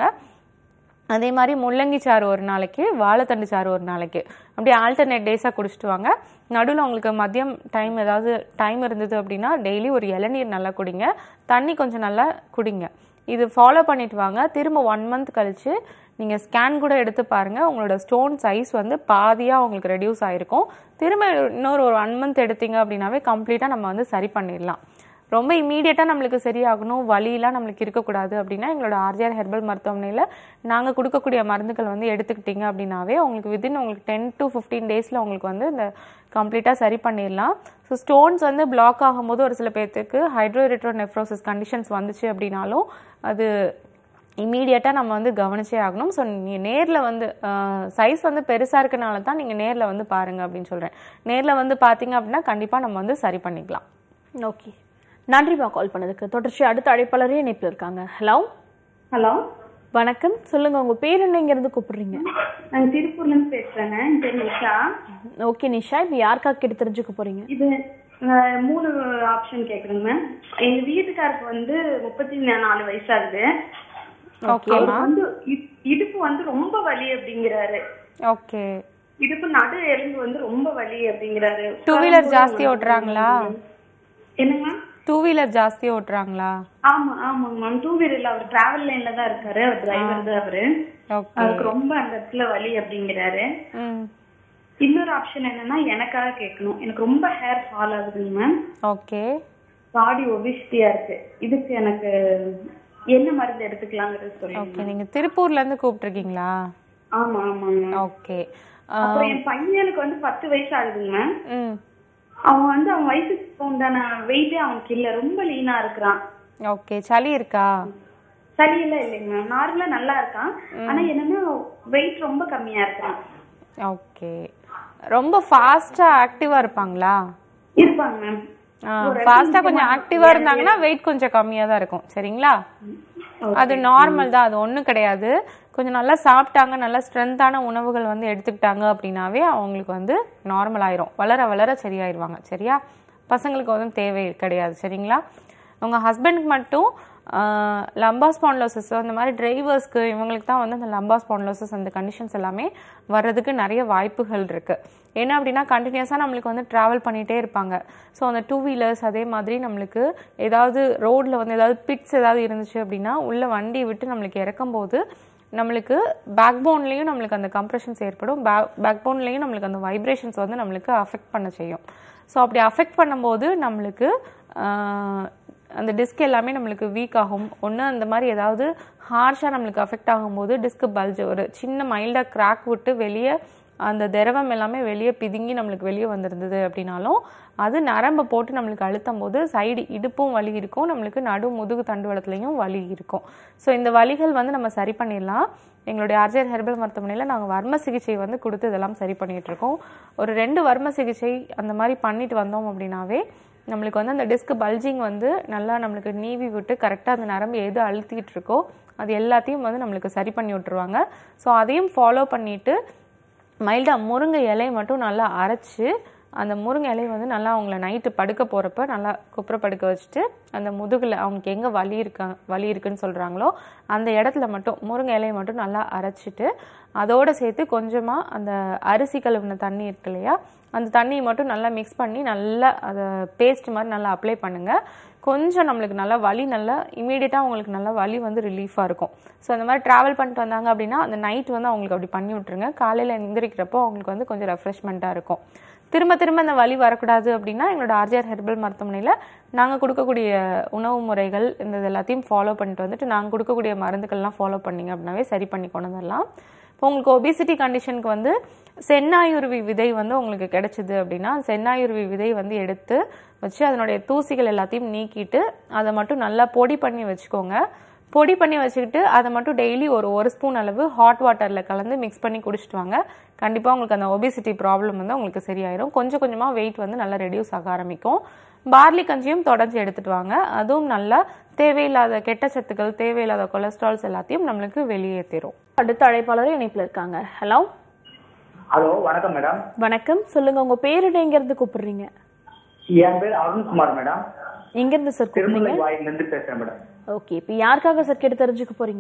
அதே மாதிரி முள்ளங்கி சாறு ஒரு நாளைக்கு வாழைத்தண்டு சாறு ஒரு நாளைக்கு அப்படியே ஆல்டர்னேட் டேஸாக குடிச்சிட்டு வாங்க நடுவில் உங்களுக்கு மதியம் டைம் ஏதாவது டைம் இருந்தது அப்படின்னா டெய்லி ஒரு இளநீர் நல்லா குடிங்க தண்ணி கொஞ்சம் நல்லா குடிங்க இது ஃபாலோ பண்ணிட்டு வாங்க திரும்ப ஒன் மந்த் கழிச்சு நீங்கள் ஸ்கேன் கூட எடுத்து பாருங்கள் உங்களோட ஸ்டோன் சைஸ் வந்து பாதியாக உங்களுக்கு ரெடியூஸ் ஆகிருக்கும் திரும்ப இன்னொரு ஒரு ஒன் மந்த் எடுத்தீங்க அப்படின்னாவே கம்ப்ளீட்டாக நம்ம வந்து சரி பண்ணிடலாம் ரொம்ப இமீடியட்டாக நம்மளுக்கு சரியாகணும் வலியெலாம் நம்மளுக்கு இருக்கக்கூடாது அப்படின்னா எங்களோட ஆர்ஜிஆர் ஹெர்பல் மருத்துவமனையில் நாங்கள் கொடுக்கக்கூடிய மருந்துகள் வந்து எடுத்துக்கிட்டீங்க அப்படின்னாவே உங்களுக்கு வித்தின் உங்களுக்கு டென் டு ஃபிஃப்டீன் டேஸில் உங்களுக்கு வந்து இந்த கம்ப்ளீட்டாக சரி பண்ணிடலாம் ஸோ ஸ்டோன்ஸ் வந்து பிளாக் ஆகும்போது ஒரு சில பேர்த்துக்கு ஹைட்ரோரிட்ரோ நெஃப்ரோசிஸ் கண்டிஷன்ஸ் வந்துச்சு அப்படின்னாலும் அது இமீடியட்டாக நம்ம வந்து கவனிச்சே ஆகணும் ஸோ நீங்கள் நேரில் வந்து சைஸ் வந்து பெருசாக இருக்கனால தான் நீங்கள் நேரில் வந்து பாருங்க அப்படின்னு சொல்கிறேன் நேரில் வந்து பார்த்தீங்க அப்படின்னா கண்டிப்பாக நம்ம வந்து சரி பண்ணிக்கலாம் ஓகே நன்றிம்மா கால் பண்ணதுக்கு தொடர்ச்சி அடுத்த அழைப்பாளரே இணைப்பில் இருக்காங்க ஹலோ ஹலோ வணக்கம் சொல்லுங்க உங்க பேர் என்ன இங்க இருந்து கூப்பிடுறீங்க நாங்க திருப்பூர்ல இருந்து பேசுறேங்க என் பேர் நிஷா ஓகே நிஷா இப்போ யாருக்காக கேட்டு தெரிஞ்சுக்க போறீங்க இது அஹ், மூணு ஆப்ஷன் கேக்குறேங்க மேம் எங்க வீட்டுக்காருக்கு வந்து முப்பத்தி நாலு வயசாகுது ஓகேம்மா அவருக்கு வந்து இ- இடுப்பு வந்து ரொம்ப வலி அப்படிங்கிறாரு ஓகே இடுப்பு நடு எலும்பு வந்து ரொம்ப வலி அப்படிங்கிறாரு டூ வீலர் ஜாஸ்தி ஓட்டுறாங்களா என்னங்க டூ வீலர் ஜாஸ்தி ஓட்டுறாங்களா ஆமா ஆமாங்க மேம் டூ வீலர்ல அவர் டிராவல் லைன்ல தான் இருக்காரு அவர் டிரைவர் தான் அவரு ஓகே அவருக்கு ரொம்ப அந்த இடத்துல வலி அப்படிங்கிறாரு ம் இன்னொரு ஆப்ஷன் என்னன்னா எனக்காக கேட்கணும் எனக்கு ரொம்ப ஹேர் ஃபால் ஆகுதுங்க மேம் ஓகே பாடி ஒபிசிட்டியா இருக்கு இதுக்கு எனக்கு என்ன மருந்து எடுத்துக்கலாங்கிறது சொல்லுங்க ஓகே நீங்கள் திருப்பூர்லேருந்து கூப்பிட்ருக்கீங்களா ஆமா ஆமாங்க ஓகே அப்புறம் என் பையனுக்கு வந்து பத்து வயசு ஆகுதுங்க மேம் ம் அவன் வந்து அவன் வயசுக்கு உண்டான வெயிட்டே அவனுக்கு இல்ல ரொம்ப லீனா இருக்கிறான் ஓகே சளி இருக்கா சளி எல்லாம் இல்லைங்க மேம் நார்மலா நல்லா இருக்கான் ஆனா என்னன்னா வெயிட் ரொம்ப கம்மியா இருக்கான் ஓகே ரொம்ப ஃபாஸ்டா ஆக்டிவா இருப்பாங்களா இருப்பாங்க மேம் ஃபாஸ்டா கொஞ்சம் ஆக்டிவா இருந்தாங்கன்னா வெயிட் கொஞ்சம் கம்மியா தான் இருக்கும் சரிங்களா அது நார்மல் தான் அது ஒண்ணும் கிடையாது கொஞ்சம் நல்லா சாப்பிட்டாங்க நல்லா ஸ்ட்ரென்த்தான உணவுகள் வந்து எடுத்துக்கிட்டாங்க அப்படின்னாவே அவங்களுக்கு வந்து நார்மல் ஆயிரும் வளர வளர சரியாயிருவாங்க சரியா பசங்களுக்கு வந்து தேவை கிடையாது சரிங்களா உங்க ஹஸ்பண்டுக்கு மட்டும் லம்பா ஸ்பான்லோசிஸ் அந்த மாதிரி டிரைவர்ஸ்க்கு இவங்களுக்கு தான் வந்து அந்த லம்பா ஸ்பான்லோசிஸ் அந்த கண்டிஷன்ஸ் எல்லாமே வர்றதுக்கு நிறைய வாய்ப்புகள் இருக்கு என்ன அப்படின்னா கண்டினியூஸாக நம்மளுக்கு வந்து ட்ராவல் பண்ணிகிட்டே இருப்பாங்க ஸோ அந்த டூ வீலர்ஸ் அதே மாதிரி நம்மளுக்கு ஏதாவது ரோட்டில் வந்து ஏதாவது பிட்ஸ் ஏதாவது இருந்துச்சு அப்படின்னா உள்ள வண்டி விட்டு நம்மளுக்கு இறக்கும்போது நம்மளுக்கு பேக் போன்லேயும் நம்மளுக்கு அந்த கம்ப்ரெஷன்ஸ் ஏற்படும் பேக் போன்லேயும் நம்மளுக்கு அந்த வைப்ரேஷன்ஸ் வந்து நம்மளுக்கு அஃபெக்ட் பண்ண செய்யும் ஸோ அப்படி அஃபெக்ட் பண்ணும்போது நம்மளுக்கு ஆஹ், அந்த டிஸ்க் எல்லாமே நம்மளுக்கு வீக் ஆகும் ஒன்று அந்த மாதிரி ஏதாவது ஹார்ஷாக நம்மளுக்கு அஃபெக்ட் ஆகும்போது டிஸ்க் பல்ஜ் ஒரு சின்ன மைல்டாக கிராக் விட்டு வெளியே அந்த திரவம் எல்லாமே வெளியே பிதுங்கி நம்மளுக்கு வெளியே வந்திருந்தது அப்படின்னாலும் அது நரம்பை போட்டு நம்மளுக்கு அழுத்தும் போது சைடு இடுப்பும் வலி இருக்கும் நம்மளுக்கு நடு முதுகு தண்டுவடத்துலையும் வலி இருக்கும் ஸோ இந்த வலிகள் வந்து நம்ம சரி பண்ணிடலாம் எங்களுடைய ஆர்ஜர் ஹெர்பல் மருத்துவமனையில் நாங்கள் வர்ம சிகிச்சை வந்து கொடுத்து இதெல்லாம் சரி பண்ணிட்டு இருக்கோம் ஒரு ரெண்டு வர்ம சிகிச்சை அந்த மாதிரி பண்ணிட்டு வந்தோம் அப்படின்னாவே நம்மளுக்கு வந்து அந்த டிஸ்க் பல்ஜிங் வந்து நல்லா நம்மளுக்கு நீவி விட்டு கரெக்டாக அந்த நரம்பு எது அழுத்திட்டு இருக்கோ அது எல்லாத்தையும் வந்து நம்மளுக்கு சரி பண்ணி விட்டுருவாங்க ஸோ அதையும் ஃபாலோ பண்ணிட்டு மைல்டாக முருங்கை இலையை மட்டும் நல்லா அரைச்சு அந்த முருங்கை இலையை வந்து நல்லா அவங்கள நைட்டு படுக்க போகிறப்ப நல்லா குப்புற படுக்க வச்சுட்டு அந்த முதுகில் அவங்களுக்கு எங்கே வலி இருக்கா வலி இருக்குன்னு சொல்கிறாங்களோ அந்த இடத்துல மட்டும் முருங்கை இலையை மட்டும் நல்லா அரைச்சிட்டு அதோட சேர்த்து கொஞ்சமாக அந்த அரிசி கழுவின தண்ணி இருக்கு இல்லையா அந்த தண்ணியை மட்டும் நல்லா மிக்ஸ் பண்ணி நல்லா அதை பேஸ்ட் மாதிரி நல்லா அப்ளை பண்ணுங்கள் கொஞ்சம் நம்மளுக்கு நல்லா வலி நல்லா இமீடியட்டாக அவங்களுக்கு நல்லா வலி வந்து ரிலீஃபாக இருக்கும் ஸோ அந்த மாதிரி ட்ராவல் பண்ணிட்டு வந்தாங்க அப்படின்னா அந்த நைட் வந்து அவங்களுக்கு அப்படி பண்ணி விட்ருங்க காலையில் எந்திரிக்கிறப்போ அவங்களுக்கு வந்து கொஞ்சம் ரெஃப்ரெஷ்மெண்ட்டாக இருக்கும் திரும்ப திரும்ப அந்த வலி வரக்கூடாது அப்படின்னா எங்களோட ஆர்ஜிஆர் ஹெர்பல் மருத்துவமனையில் நாங்கள் கொடுக்கக்கூடிய உணவு முறைகள் இந்த இது எல்லாத்தையும் ஃபாலோ பண்ணிட்டு வந்துட்டு நாங்கள் கொடுக்கக்கூடிய மருந்துகள்லாம் ஃபாலோ பண்ணீங்க அப்படின்னாவே சரி பண்ணி கொண்டு வந்துடலாம் இப்போ உங்களுக்கு ஒபிசிட்டி கண்டிஷனுக்கு வந்து சென்னாயுருவி விதை வந்து உங்களுக்கு கிடைச்சிது அப்படின்னா சென்னாயுருவி விதை வந்து எடுத்து வச்சு அதனுடைய தூசிகள் எல்லாத்தையும் நீக்கிட்டு அதை மட்டும் நல்லா பொடி பண்ணி வச்சுக்கோங்க பொடி பண்ணி வச்சுக்கிட்டு அதை மட்டும் டெய்லி ஒரு ஒரு ஸ்பூன் அளவு ஹாட் வாட்டரில் கலந்து மிக்ஸ் பண்ணி குடிச்சிட்டு வாங்க கண்டிப்பாக உங்களுக்கு அந்த ஒபிசிட்டி ப்ராப்ளம் வந்து உங்களுக்கு சரியாயிரும் கொஞ்சம் கொஞ்சமாக வெயிட் வந்து நல்லா ரெடியூஸ் ஆக ஆரம்பிக்கும் பார்லி கஞ்சியும் தொடர்ந்து எடுத்துட்டு வாங்க அதுவும் நல்லா தேவையில்லாத கெட்ட சத்துக்கள் தேவையில்லாத கொலஸ்ட்ரால்ஸ் எல்லாத்தையும் நம்மளுக்கு வெளியேற்றிடும் அடுத்த அழைப்பாளர் இணைப்புல இருக்காங்க ஹலோ ஹலோ வணக்கம் மேடம் வணக்கம் சொல்லுங்க உங்க பேரு எங்க இருந்து கூப்பிடுறீங்க என் பேர் அருண்குமார் மேடம் எங்க இருந்து சார் கூப்பிடுறீங்க திருமலை வாயில இருந்து பேசுறேன் மேடம் ஓகே இப்போ யாருக்காக சார் கேட்டு தெரிஞ்சுக்க போறீங்க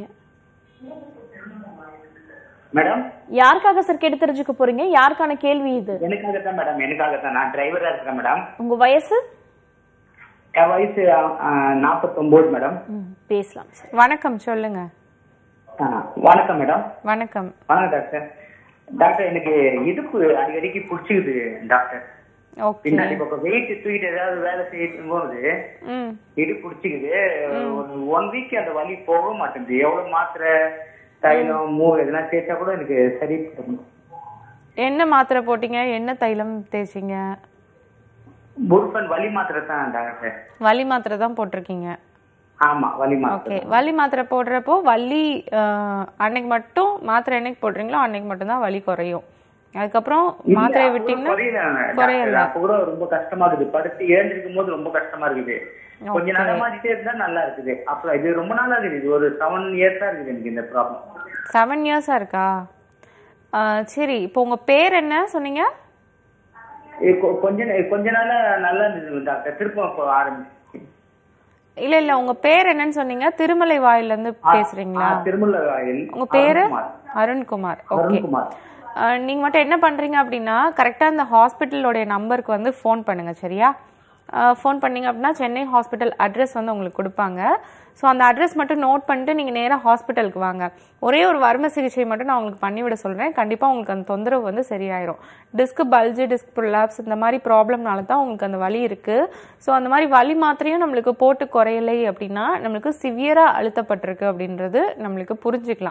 மேடம் யாருக்காக சார் கேட்டு தெரிஞ்சுக்க போறீங்க யாருக்கான கேள்வி இது எனக்காக தான் மேடம் எனக்காக தான் நான் டிரைவரா இருக்கிறேன் மேடம் உங்க வயசு என் வயசு நாற்பத்தொன்பது மேடம் ம், பேசலாம் சார் வணக்கம் சொல்லுங்க ஆ, வணக்கம் மேடம் வணக்கம் வணக்கம் டாக்டர் டாக்டர் எனக்கு இடுப்பு அடிக்கடிக்கு பிடிச்சிக்குது டாக்டர் ஓகே பின்னாடி பக்கம் வெயிட் தூக்கிட்டு ஏதாவது வேலை செய்யும் போது ம் இடுப்பு பிடிச்சிக்குது ஒரு ஒன் வீக் அந்த வலி போக மாட்டேங்குது எவ்வளவு மாத்திரை தைலம் மூ இதெல்லாம் தேய்ச்சா கூட எனக்கு சரி பண்ணும். என்ன மாத்திரை போட்டீங்க என்ன தைலம் தேய்ச்சிங்க புர்பன் வலி மாத்திரை தான் டாக்டர் வலி மாத்திரை தான் போட்டிருக்கீங்க ஆமா வலி மாத்திரை ஓகே வலி மாத்திரை போடுறப்போ வலி ஆஹ், அன்னைக்கு மட்டும் மாத்திரை என்னைக்கு போடுறீங்களோ அன்னைக்கு மட்டும்தான் வலி குறையும் அதுக்கப்புறம் இல்ல, மாத்திரையை அப்ப கூட விட்டீங்கன்னா குறையல டாக்டர். குறையல அப்ப கூட ரொம்ப கஷ்டமா இருக்குது படுத்து எழுந்திருக்கும் போது ரொம்ப கஷ்டமா இருக்குது கொஞ்ச நாளா மாத்திட்டே இருந்தா நல்லா இருக்குது அப்புறம் இது ரொம்ப நாளா இருக்குது இது ஒரு செவன் இயர்ஸா இருக்குது எனக்கு இந்த ப்ராப்ளம் செவன் இயர்ஸா இருக்கா ஆஹ், சரி இப்போ உங்க பேர் என்ன சொன்னீங்க கொஞ்ச நே- கொஞ்ச நாளா நல்லா இருந்தது டாக்டர் திரும்ப இப்போ ஆரம்பிச்சு இல்ல இல்ல உங்க பேர் என்னன்னு சொன்னீங்க திருமலை வாயில இருந்து பேசுறீங்களா திருமல வாயில் உங்க பேரு அருண்குமார். அருண்குமார் ஓகே அருண்குமார் நீங்க மட்டும் என்ன பண்றீங்க அப்படின்னா கரெக்டா அந்த ஹாஸ்பிட்டலோடைய நம்பருக்கு வந்து ஃபோன் பண்ணுங்க சரியா ஃபோன் பண்ணீங்க அப்படின்னா சென்னை ஹாஸ்பிட்டல் அட்ரஸ் வந்து உங்களுக்கு கொடுப்பாங்க ஸோ அந்த அட்ரஸ் மட்டும் நோட் பண்ணிட்டு நீங்கள் நேராக ஹாஸ்பிட்டலுக்கு வாங்க ஒரே ஒரு வர்ம சிகிச்சை மட்டும் நான் உங்களுக்கு பண்ணிவிட சொல்கிறேன் கண்டிப்பாக உங்களுக்கு அந்த தொந்தரவு வந்து சரியாயிரும் டிஸ்க் பல்ஜு டிஸ்க் ப்ரொலாப்ஸ் இந்த மாதிரி ப்ராப்ளம்னால தான் உங்களுக்கு அந்த வலி இருக்குது ஸோ அந்த மாதிரி வலி மாத்திரையும் நம்மளுக்கு போட்டு குறையலை அப்படின்னா நம்மளுக்கு சிவியராக அழுத்தப்பட்டிருக்கு அப்படின்றது நம்மளுக்கு புரிஞ்சுக்கலாம்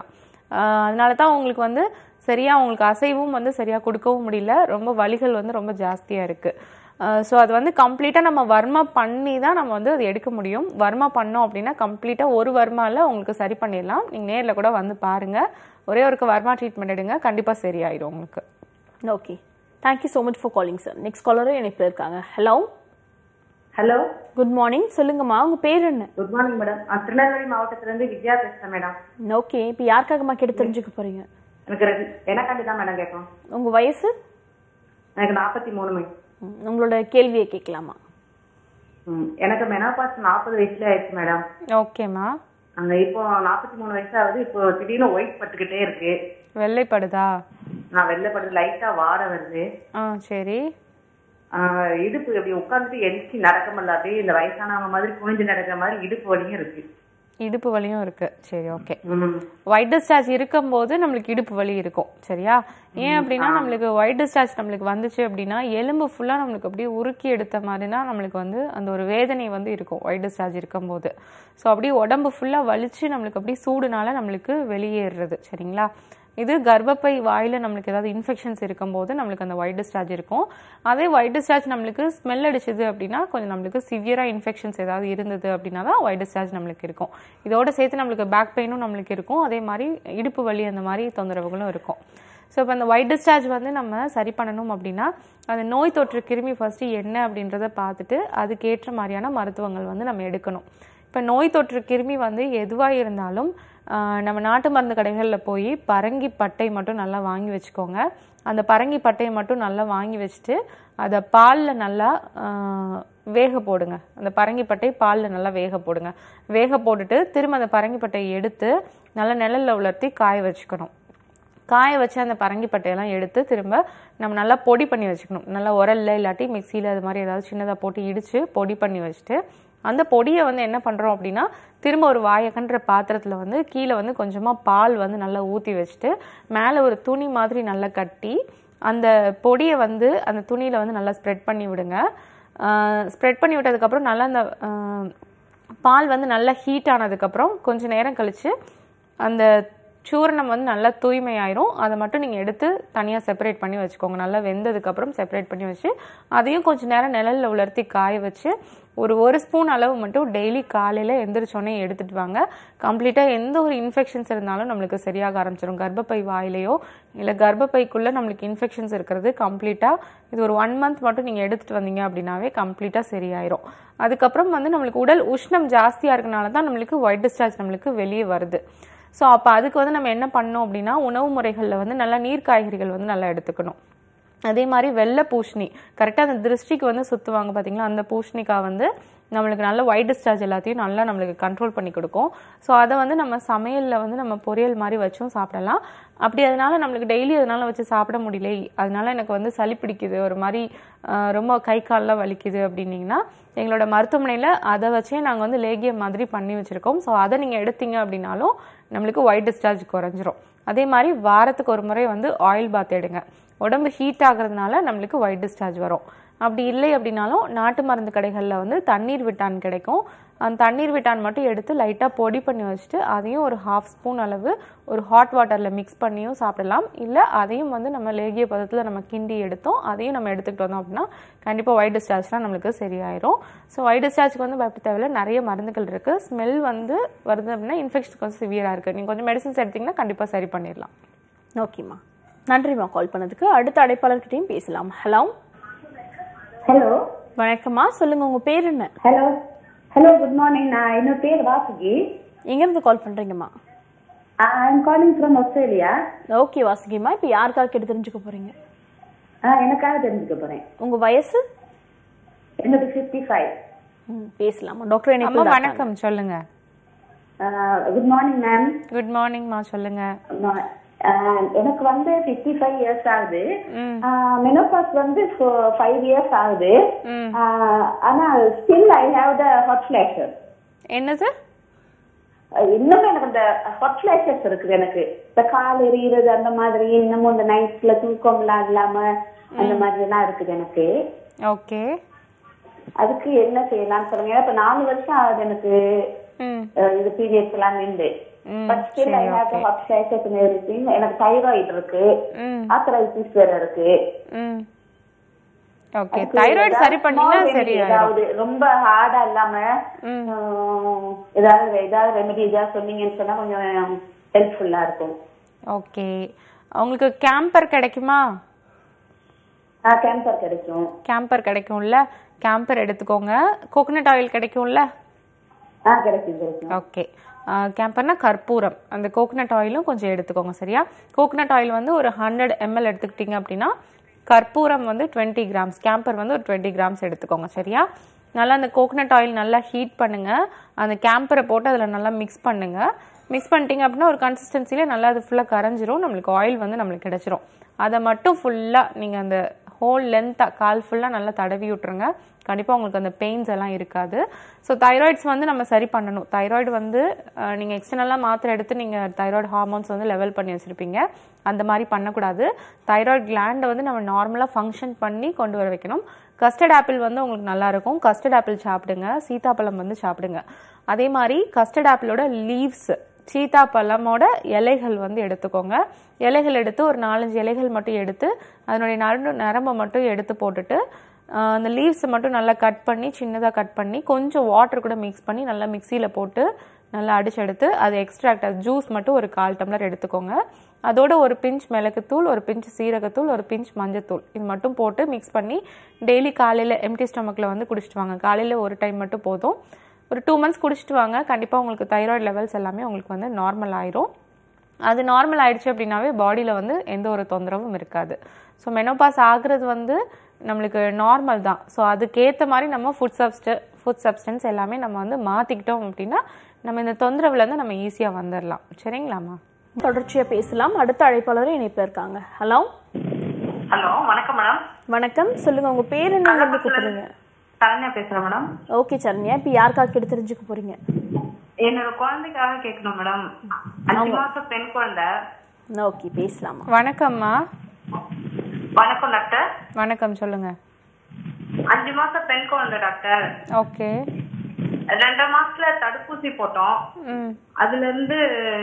ஆஹ் அதனால தான் உங்களுக்கு வந்து சரியா உங்களுக்கு அசைவும் வந்து சரியா கொடுக்கவும் முடியல ரொம்ப வலிகள் வந்து ரொம்ப ஜாஸ்தியா இருக்கு ஸோ அது வந்து கம்ப்ளீட்டாக நம்ம வர்மா பண்ணி தான் நம்ம வந்து அது எடுக்க முடியும் வர்மா பண்ணோம் அப்படின்னா கம்ப்ளீட்டாக ஒரு வர்மாவில் உங்களுக்கு சரி பண்ணிடலாம் நீங்கள் நேரில் கூட வந்து பாருங்க ஒரே ஒருக்கு வர்மா ட்ரீட்மெண்ட் எடுங்க கண்டிப்பாக சரியாயிடும் உங்களுக்கு okay thank you so much for calling sir next காலரும் இணைப்பில் இருக்காங்க ஹலோ ஹலோ குட் மார்னிங் சொல்லுங்கம்மா உங்க பேர் என்ன குட் மார்னிங் மேடம் திருநெல்வேலி மாவட்டத்துல இருந்து வித்யா பேசுறேன் மேடம் ஓகே இப்போ யாருக்காகம்மா கேட்டு தெரிஞ்சுக்க போறீங்க எனக்கு ரெண்டு- எனக்காண்டி தான் மேடம் கேட்கணும் உங்க வயசு எனக்கு நாற்பத்தி மூணு மேடம் ம், உங்களோட கேள்வியை கேட்கலாமா ம், எனக்கு மெனோபாஸ் நாற்பது வயசுல ஆயிடுச்சு மேடம் ஓகேம்மா அங்க இப்போ நாற்பத்தி மூணு வயசு ஆகுது இப்போ திடீர்னு ஒயிட் பட்டுக்கிட்டே இருக்கு வெள்ளைப்படுதா நான் வெள்ளைப்படுது லைட்டா வாட வருது ஆ சரி ஆஹ் இடுப்பு இப்படி உட்காந்துட்டு எந்திரிச்சு நடக்க முடியல அப்படியே இந்த வயசானவங்க மாதிரி குனிஞ்சு நடக்கிற மாதிரி இடுப்பு வலியும் இருக்கு இடுப்பு வலியும் இருக்கு சரி ஓகே ம். ஒயிட் டிஸ்சார்ஜ் இருக்கும்போது நம்மளுக்கு இடுப்பு வலி இருக்கும் சரியா ஏன் அப்படின்னா நம்மளுக்கு ஒயிட் டிஸ்சார்ஜ் நம்மளுக்கு வந்துச்சு அப்படின்னா எலும்பு ஃபுல்லா நம்மளுக்கு அப்படியே உருக்கி எடுத்த மாதிரி தான் நம்மளுக்கு வந்து அந்த ஒரு வேதனை வந்து இருக்கும் ஒயிட் டிஸ்சார்ஜ் இருக்கும்போது ஸோ அப்படியே உடம்பு ஃபுல்லா வலிச்சு நம்மளுக்கு அப்படியே சூடுனால நம்மளுக்கு வெளியேறுறது சரிங்களா இது கர்ப்பப்பை வாயில நம்மளுக்கு ஏதாவது இன்ஃபெக்ஷன்ஸ் இருக்கும்போது நம்மளுக்கு அந்த ஒயிட் டிஸ்சார்ஜ் இருக்கும் அதே ஒயிட் டிஸ்சார்ஜ் நம்மளுக்கு ஸ்மெல் அடிச்சது அப்படின்னா கொஞ்சம் நம்மளுக்கு சிவியரா இன்ஃபெக்ஷன்ஸ் ஏதாவது இருந்தது அப்படின்னா தான் ஒயிட் டிஸ்சார்ஜ் நம்மளுக்கு இருக்கும் இதோட சேர்த்து நம்மளுக்கு பேக் பெயினும் நம்மளுக்கு இருக்கும் அதே மாதிரி இடுப்பு வலி அந்த மாதிரி தொந்தரவுகளும் இருக்கும் ஸோ இப்போ அந்த ஒயிட் டிஸ்சார்ஜ் வந்து நம்ம சரி பண்ணணும் அப்படின்னா அந்த நோய் தொற்று கிருமி ஃபர்ஸ்ட் என்ன அப்படின்றத பார்த்துட்டு அதுக்கேற்ற மாதிரியான மருத்துவங்கள் வந்து நம்ம எடுக்கணும் இப்போ நோய் தொற்று கிருமி வந்து எதுவாக இருந்தாலும் ஆஹ் நம்ம நாட்டு மருந்து கடைகளில் போய் பரங்கி பட்டை மட்டும் நல்லா வாங்கி வச்சுக்கோங்க அந்த பரங்கி பட்டையை மட்டும் நல்லா வாங்கி வச்சுட்டு அதை பாலில் நல்லா ஆஹ் வேக போடுங்க அந்த பரங்கி பட்டை பாலில் நல்லா வேக போடுங்க வேக போட்டுட்டு திரும்ப அந்த பரங்கி பட்டையை எடுத்து நல்லா நிழல்ல உலர்த்தி காய வச்சுக்கணும் காய வச்சு அந்த பரங்கி பட்டையெல்லாம் எடுத்து திரும்ப நம்ம நல்லா பொடி பண்ணி வச்சுக்கணும் நல்லா உரல்ல இல்லாட்டி மிக்சியில் அது மாதிரி ஏதாவது சின்னதாக போட்டு இடித்து பொடி பண்ணி வச்சுட்டு அந்த பொடியை வந்து என்ன பண்ணுறோம் அப்படின்னா திரும்ப ஒரு வாயக்கன்ற பாத்திரத்தில் வந்து கீழே வந்து கொஞ்சமாக பால் வந்து நல்லா ஊற்றி வச்சுட்டு மேலே ஒரு துணி மாதிரி நல்லா கட்டி அந்த பொடியை வந்து அந்த துணியில் வந்து நல்லா ஸ்ப்ரெட் பண்ணி விடுங்க ஸ்ப்ரெட் பண்ணி விட்டதுக்கப்புறம் நல்லா அந்த ஆஹ், பால் வந்து நல்லா ஹீட் ஆனதுக்கப்புறம் கொஞ்ச நேரம் கழித்து அந்த சூரணம் வந்து நல்லா தூய்மையாயிரும் அதை மட்டும் நீங்கள் எடுத்து தனியாக செப்பரேட் பண்ணி வச்சுக்கோங்க நல்லா வெந்ததுக்கப்புறம் செப்பரேட் பண்ணி வச்சு அதையும் கொஞ்ச நேரம் நிழல்ல உலர்த்தி காய வச்சு ஒரு ஒரு ஸ்பூன் அளவு மட்டும் டெய்லி காலையில் எந்திரிச்சோடனே எடுத்துட்டு வாங்க கம்ப்ளீட்டாக எந்த ஒரு இன்ஃபெக்ஷன்ஸ் இருந்தாலும் நம்மளுக்கு சரியாக ஆரம்பிச்சிடும் கர்ப்பப்பை வாயிலையோ இல்லை கர்ப்பப்பைக்குள்ளே நம்மளுக்கு இன்ஃபெக்ஷன்ஸ் இருக்கிறது கம்ப்ளீட்டாக இது ஒரு ஒன் மந்த் மட்டும் நீங்கள் எடுத்துட்டு வந்தீங்க அப்படின்னாவே கம்ப்ளீட்டாக சரியாயிரும் அதுக்கப்புறம் வந்து நம்மளுக்கு உடல் உஷ்ணம் ஜாஸ்தியாக இருக்கனால தான் நம்மளுக்கு ஒயிட் டிஸ்சார்ஜ் நம்மளுக்கு வெளியே வருது ஸோ அப்போ அதுக்கு வந்து நம்ம என்ன பண்ணோம் அப்படின்னா உணவு முறைகளில் வந்து நல்லா நீர் காய்கறிகள் வந்து நல்லா எடுத்துக்கணும் அதே மாதிரி வெள்ளை பூஷணி கரெக்டாக அந்த திருஷ்டிக்கு வந்து சுற்றுவாங்க பார்த்தீங்களா அந்த பூஷணிக்காய் வந்து நம்மளுக்கு நல்ல ஒயிட் டிஸ்சார்ஜ் எல்லாத்தையும் நல்லா நம்மளுக்கு கண்ட்ரோல் பண்ணி கொடுக்கும் ஸோ அதை வந்து நம்ம சமையலில் வந்து நம்ம பொரியல் மாதிரி வச்சும் சாப்பிடலாம் அப்படி அதனால நம்மளுக்கு டெய்லி அதனால வச்சு சாப்பிட முடியல அதனால எனக்கு வந்து சளி பிடிக்குது ஒரு மாதிரி ஆஹ், ரொம்ப கை கால்லாம் வலிக்குது அப்படின்னீங்கன்னா எங்களோட மருத்துவமனையில் அதை வச்சே நாங்கள் வந்து லேகியம் மாதிரி பண்ணி வச்சுருக்கோம் ஸோ அதை நீங்கள் எடுத்தீங்க அப்படின்னாலும் நம்மளுக்கு ஒயிட் டிஸ்சார்ஜ் குறைஞ்சிரும் அதே மாதிரி வாரத்துக்கு ஒரு முறை வந்து ஆயில் பாத் எடுங்க உடம்பு ஹீட் ஆகுறதுனால நம்மளுக்கு ஒயிட் டிஸ்சார்ஜ் வரும் அப்படி இல்லை அப்படின்னாலும் நாட்டு மருந்து கடைகளில் வந்து தண்ணீர் விட்டான் கிடைக்கும் அந்த தண்ணீர் விட்டான் மட்டும் எடுத்து லைட்டாக பொடி பண்ணி வச்சுட்டு அதையும் ஒரு ஹாஃப் ஸ்பூன் அளவு ஒரு ஹாட் வாட்டரில் மிக்ஸ் பண்ணியும் சாப்பிடலாம் இல்லை அதையும் வந்து நம்ம லேகிய பதத்தில் நம்ம கிண்டி எடுத்தோம் அதையும் நம்ம எடுத்துக்கிட்டு வந்தோம் அப்படின்னா கண்டிப்பாக ஒயிட் டிஸ்சார்ஜ்லாம் நம்மளுக்கு சரியாயிரும் ஸோ ஒயிட் டிஸ்சார்ஜ்க்கு வந்து பயப்பட தேவையில்ல நிறைய மருந்துகள் இருக்குது ஸ்மெல் வந்து வருது அப்படின்னா இன்ஃபெக்ஷன் கொஞ்சம் சிவியராக இருக்குது நீங்கள் கொஞ்சம் மெடிசன்ஸ் எடுத்தீங்கன்னா கண்டிப்பாக சரி பண்ணிடலாம் ஓகேம்மா நன்றிம்மா கால் பண்ணதுக்கு அடுத்த அழைப்பாளர்கிட்டையும் பேசலாம் ஹலோ ஹலோ வணக்கம்மா சொல்லுங்க உங்க பேர் என்ன ஹலோ ஹலோ குட் மார்னிங் நான் என்னோட பேர் வாசுகி எங்கேருந்து கால் பண்றீங்கம்மா I am calling from Australia okay வாசுகிம்மா இப்போ யாருக்காக கேட்டு தெரிஞ்சுக்க போறீங்க எனக்காக தெரிஞ்சுக்க போறேன் உங்க வயசு என்னோட ஃபிஃப்டி ஃபைவ் ம், பேசலாமா டாக்டர் அம்மா என்ன வணக்கம் சொல்லுங்க குட் மார்னிங் மேம் குட் மார்னிங்மா சொல்லுங்க எனக்கு வந்து ஃபிஃப்டி ஃபைவ் இயர்ஸ் ஆகுது ம் மெனோபாஸ் வந்து ஃபைவ் இயர்ஸ் ஆகுது ம் ஆஹ் ஆனா still I have the hot flashes என்னது இன்னும் எனக்கு இந்த ஹாட் ஃபிளாஷஸ் இருக்குது எனக்கு இந்த கால் எரியுறது அந்த மாதிரி இன்னமும் இந்த நைட்ல தூக்கம்லாம் இல்லாம அந்த மாதிரி எல்லாம் இருக்குது எனக்கு ஓகே அதுக்கு என்ன செய்யலாம்னு சொல்லுங்க ஏன்னா இப்ப நாலு வருஷம் ஆகுது எனக்கு ம் அஹ், இது பீரியட்ஸ் எல்லாம் நின்று ம், பட் ஸ்டில் ஐ சரி, have okay. Hot flashes and everything எனக்கு தைராய்டு இருக்கு ம் ஆத்தரைட்டிஸ் வேற இருக்கு ம் ஓகே அதுக்கு தைராய்டு ஏதாவது சரி பண்ணீங்கன்னா small remedy சரியாயிடும் ஏதாவது ரொம்ப ஹார்டா இல்லாம ம். உம், ஏதாவது ஏதாவது ரெமெடி ஏதாவது சொன்னீங்கன்னு சொன்னா கொஞ்சம் ஹெல்ப்ஃபுல்லா இருக்கும் ஓகே உங்களுக்கு கேம்பர் கிடைக்குமா கேன்சர் கிடைக்கும் கேம்பர் கிடைக்கும்ல கேம்பர் எடுத்துக்கோங்க கோகனட் ஆயில் கிடைக்கும்ல ஆ கிடைக்கும் கிடைக்கும் ஓகே கேம்பர்னா கற்பூரம் அந்த கோகனட் ஆயிலும் கொஞ்சம் எடுத்துக்கோங்க சரியா கோகனட் ஆயில் வந்து ஒரு ஹண்ட்ரட் எம்எல் எடுத்துக்கிட்டீங்க அப்படின்னா கற்பூரம் வந்து டுவெண்ட்டி கிராம்ஸ் கேம்பர் வந்து ஒரு டுவெண்ட்டி கிராம்ஸ் எடுத்துக்கோங்க சரியா நல்லா அந்த கோகனட் ஆயில் நல்லா ஹீட் பண்ணுங்க அந்த கேம்பரை போட்டு அதில் நல்லா மிக்ஸ் பண்ணுங்க மிக்ஸ் பண்ணிட்டீங்க அப்படின்னா ஒரு கன்சிஸ்டன்சிலே நல்லா அது ஃபுல்லாக கரைஞ்சிரும் நம்மளுக்கு ஆயில் வந்து நம்மளுக்கு கிடைச்சிரும் அதை மட்டும் ஃபுல்லாக நீங்கள் அந்த ஹோல் லென்த்தாக கால் ஃபுல்லாக நல்லா தடவி விட்ருங்க கண்டிப்பாக உங்களுக்கு அந்த பெயின்ஸ் எல்லாம் இருக்காது ஸோ தைராய்ட்ஸ் வந்து நம்ம சரி பண்ணணும் தைராய்டு வந்து நீங்கள் எக்ஸ்டர்னலாக மாத்திரை எடுத்து நீங்கள் தைராய்டு ஹார்மோன்ஸ் வந்து லெவல் பண்ணி வச்சுருப்பீங்க அந்த மாதிரி பண்ணக்கூடாது தைராய்டு கிளாண்டை வந்து நம்ம நார்மலாக ஃபங்க்ஷன் பண்ணி கொண்டு வர வைக்கணும் கஸ்டர்ட் ஆப்பிள் வந்து உங்களுக்கு நல்லா இருக்கும் கஸ்டர்ட் ஆப்பிள் சாப்பிடுங்க சீதாப்பழம் வந்து சாப்பிடுங்க அதே மாதிரி கஸ்டர்ட் ஆப்பிளோட லீவ்ஸ் சீதாப்பழமோட இலைகள் வந்து எடுத்துக்கோங்க இலைகள் எடுத்து ஒரு நாலஞ்சு இலைகள் மட்டும் எடுத்து அதனுடைய நடு நரம்பை மட்டும் எடுத்து போட்டுட்டு ஆஹ் அந்த லீவ்ஸ் மட்டும் நல்லா கட் பண்ணி சின்னதாக கட் பண்ணி கொஞ்சம் வாட்டர் கூட மிக்ஸ் பண்ணி நல்லா மிக்சியில் போட்டு நல்லா அடிச்சு எடுத்து அது எக்ஸ்ட்ராக்ட் அது ஜூஸ் மட்டும் ஒரு கால் டம்ளர் எடுத்துக்கோங்க அதோட ஒரு பிஞ்ச் மிளகுத்தூள் ஒரு பிஞ்ச் சீரகத்தூள் ஒரு பிஞ்ச் மஞ்சத்தூள் இது மட்டும் போட்டு மிக்ஸ் பண்ணி டெய்லி காலையில் எம்டி ஸ்டமக்கில் வந்து குடிச்சிட்டு வாங்க காலையில் ஒரு டைம் மட்டும் போதும் ஒரு டூ மந்த்ஸ் குடிச்சிட்டு வாங்க கண்டிப்பாக உங்களுக்கு தைராய்டு லெவல்ஸ் எல்லாமே உங்களுக்கு வந்து நார்மல் ஆயிரும் அது நார்மல் ஆயிடுச்சு அப்படின்னாவே பாடியில் வந்து எந்த ஒரு தொந்தரவும் இருக்காது ஸோ மெனோபாஸ் ஆகுறது வந்து நம்மளுக்கு நார்மல் தான் ஸோ அதுக்கேற்ற மாதிரி நம்ம ஃபுட் சப்ஸ்ட ஃபுட் சப்ஸ்டன்ஸ் எல்லாமே நம்ம வந்து மாற்றிக்கிட்டோம் அப்படின்னா நம்ம இந்த தொந்தரவுலேருந்து நம்ம ஈஸியாக வந்துடலாம் சரிங்களாம்மா தொடர்ச்சியா பேசலாம் அடுத்த அழைப்பாளரும் இணைப்பில் இருக்காங்க ஹலோ ஹலோ வணக்கம் மேடம் வணக்கம் சொல்லுங்க உங்க பேர் என்ன இருந்து கூப்பிடுறீங்க சரண்யா பேசுறேன் மேடம் ஓகே சரண்யா இப்போ யாருக்காக கேட்டு தெரிஞ்சுக்க போறீங்க என்னோட குழந்தைக்காக கேட்கணும் மேடம் அஞ்சு மாசம் பெண் குழந்தை ஓகே பேசலாமா வணக்கம்மா வணக்கம் டாக்டர் வணக்கம் சொல்லுங்க அஞ்சு மாசம் பெண் குழந்தை டாக்டர் ஓகே ரெண்டரை மாசத்துல தடுப்பூசி போட்டோம் ம் அதுல இருந்து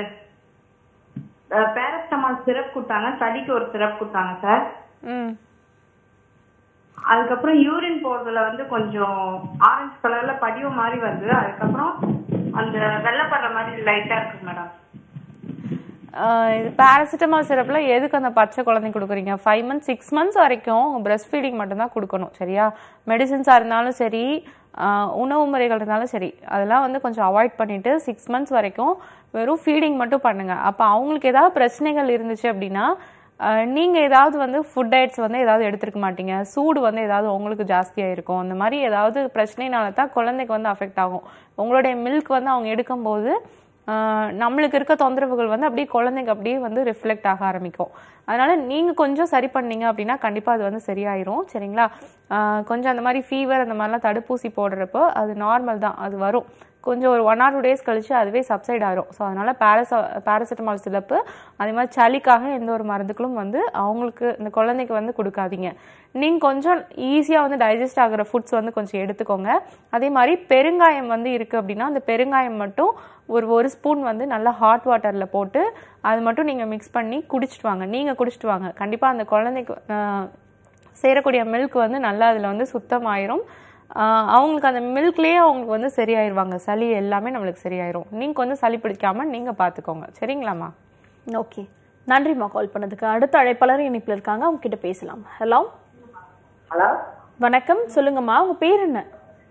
பேரஸ்டமால் சிரப் கொடுத்தாங்க சளிக்கு ஒரு சிரப் கொடுத்தாங்க சார் ம் அதுக்கப்புறம் யூரின் போறதுல வந்து கொஞ்சம் ஆரஞ்சு கலர்ல படிவு மாதிரி வருது அதுக்கப்புறம் அந்த வெள்ளைப்படுற மாதிரி லைட்டா இருக்கு மேடம் ஆஹ் இது பேராசிட்டமால் சிரப்ல எதுக்கு அந்த பச்சை குழந்தைக்கு கொடுக்குறீங்க ஃபைவ் மந்த்ஸ் சிக்ஸ் மந்த்ஸ் வரைக்கும் உங்க பிரஸ்ட் ஃபீடிங் மட்டும்தான் கொடுக்கணும் சரியா மெடிசின்ஸாக இருந்தாலும் சரி ஆஹ் உணவு முறைகள் இருந்தாலும் சரி அதெல்லாம் வந்து கொஞ்சம் அவாய்ட் பண்ணிட்டு சிக்ஸ் மந்த்ஸ் வரைக்கும் வெறும் ஃபீடிங் மட்டும் பண்ணுங்க அப்போ அவங்களுக்கு ஏதாவது பிரச்சனைகள் இருந்துச்சு அப்படின்னா ஆஹ் நீங்க ஏதாவது வந்து ஃபுட் டயட்ஸ் வந்து ஏதாவது எடுத்திருக்க மாட்டீங்க சூடு வந்து ஏதாவது உங்களுக்கு ஜாஸ்தியா இருக்கும் அந்த மாதிரி ஏதாவது பிரச்சனைனால தான் குழந்தைக்கு வந்து அஃபெக்ட் ஆகும் உங்களுடைய மில்க் வந்து அவங்க எடுக்கும்போது ஆஹ் நம்மளுக்கு இருக்க தொந்தரவுகள் வந்து அப்படியே குழந்தைங்க அப்படியே வந்து ரிஃப்ளெக்ட் ஆக ஆரம்பிக்கும் அதனால நீங்க கொஞ்சம் சரி பண்ணீங்க அப்படின்னா கண்டிப்பா அது வந்து சரியாயிரும் சரிங்களா ஆஹ் கொஞ்சம் அந்த மாதிரி ஃபீவர் அந்த மாதிரிலாம் தடுப்பூசி போடுறப்போ அது நார்மல் தான் அது வரும் கொஞ்சம் ஒரு ஒன் ஆர் டூ டேஸ் கழிச்சு அதுவே சப்சைட் ஆயிரும் ஸோ அதனால பேரச பேராசிட்டமால் சிலப்பு அதே மாதிரி சளிக்காக எந்த ஒரு மருந்துகளும் வந்து அவங்களுக்கு இந்த குழந்தைக்கு வந்து கொடுக்காதீங்க நீங்க கொஞ்சம் ஈஸியாக வந்து டைஜஸ்ட் ஆகுற ஃபுட்ஸ் வந்து கொஞ்சம் எடுத்துக்கோங்க அதே மாதிரி பெருங்காயம் வந்து இருக்கு அப்படின்னா அந்த பெருங்காயம் மட்டும் ஒரு ஒரு ஸ்பூன் வந்து நல்லா ஹாட் வாட்டரில் போட்டு அது மட்டும் நீங்கள் மிக்ஸ் பண்ணி குடிச்சிட்டு வாங்க நீங்கள் குடிச்சிட்டு வாங்க கண்டிப்பாக அந்த குழந்தைக்கு ஆஹ், சேரக்கூடிய மில்க் வந்து நல்லா அதில் வந்து சுத்தமாயிரும் ஆஹ், அவங்களுக்கு அந்த மில்க்லேயே அவங்களுக்கு வந்து சரியாயிருவாங்க சளி எல்லாமே நம்மளுக்கு சரியாயிரும் நீங்கள் கொஞ்சம் சளி பிடிக்காம நீங்கள் பார்த்துக்கோங்க சரிங்களாம்மா ஓகே நன்றிம்மா கால் பண்ணதுக்கு அடுத்த அழைப்பாளர் இணைப்பில் இருக்காங்க அவங்க கிட்ட பேசலாம் ஹலோ ஹலோ வணக்கம் சொல்லுங்கம்மா உங்க பேர் என்ன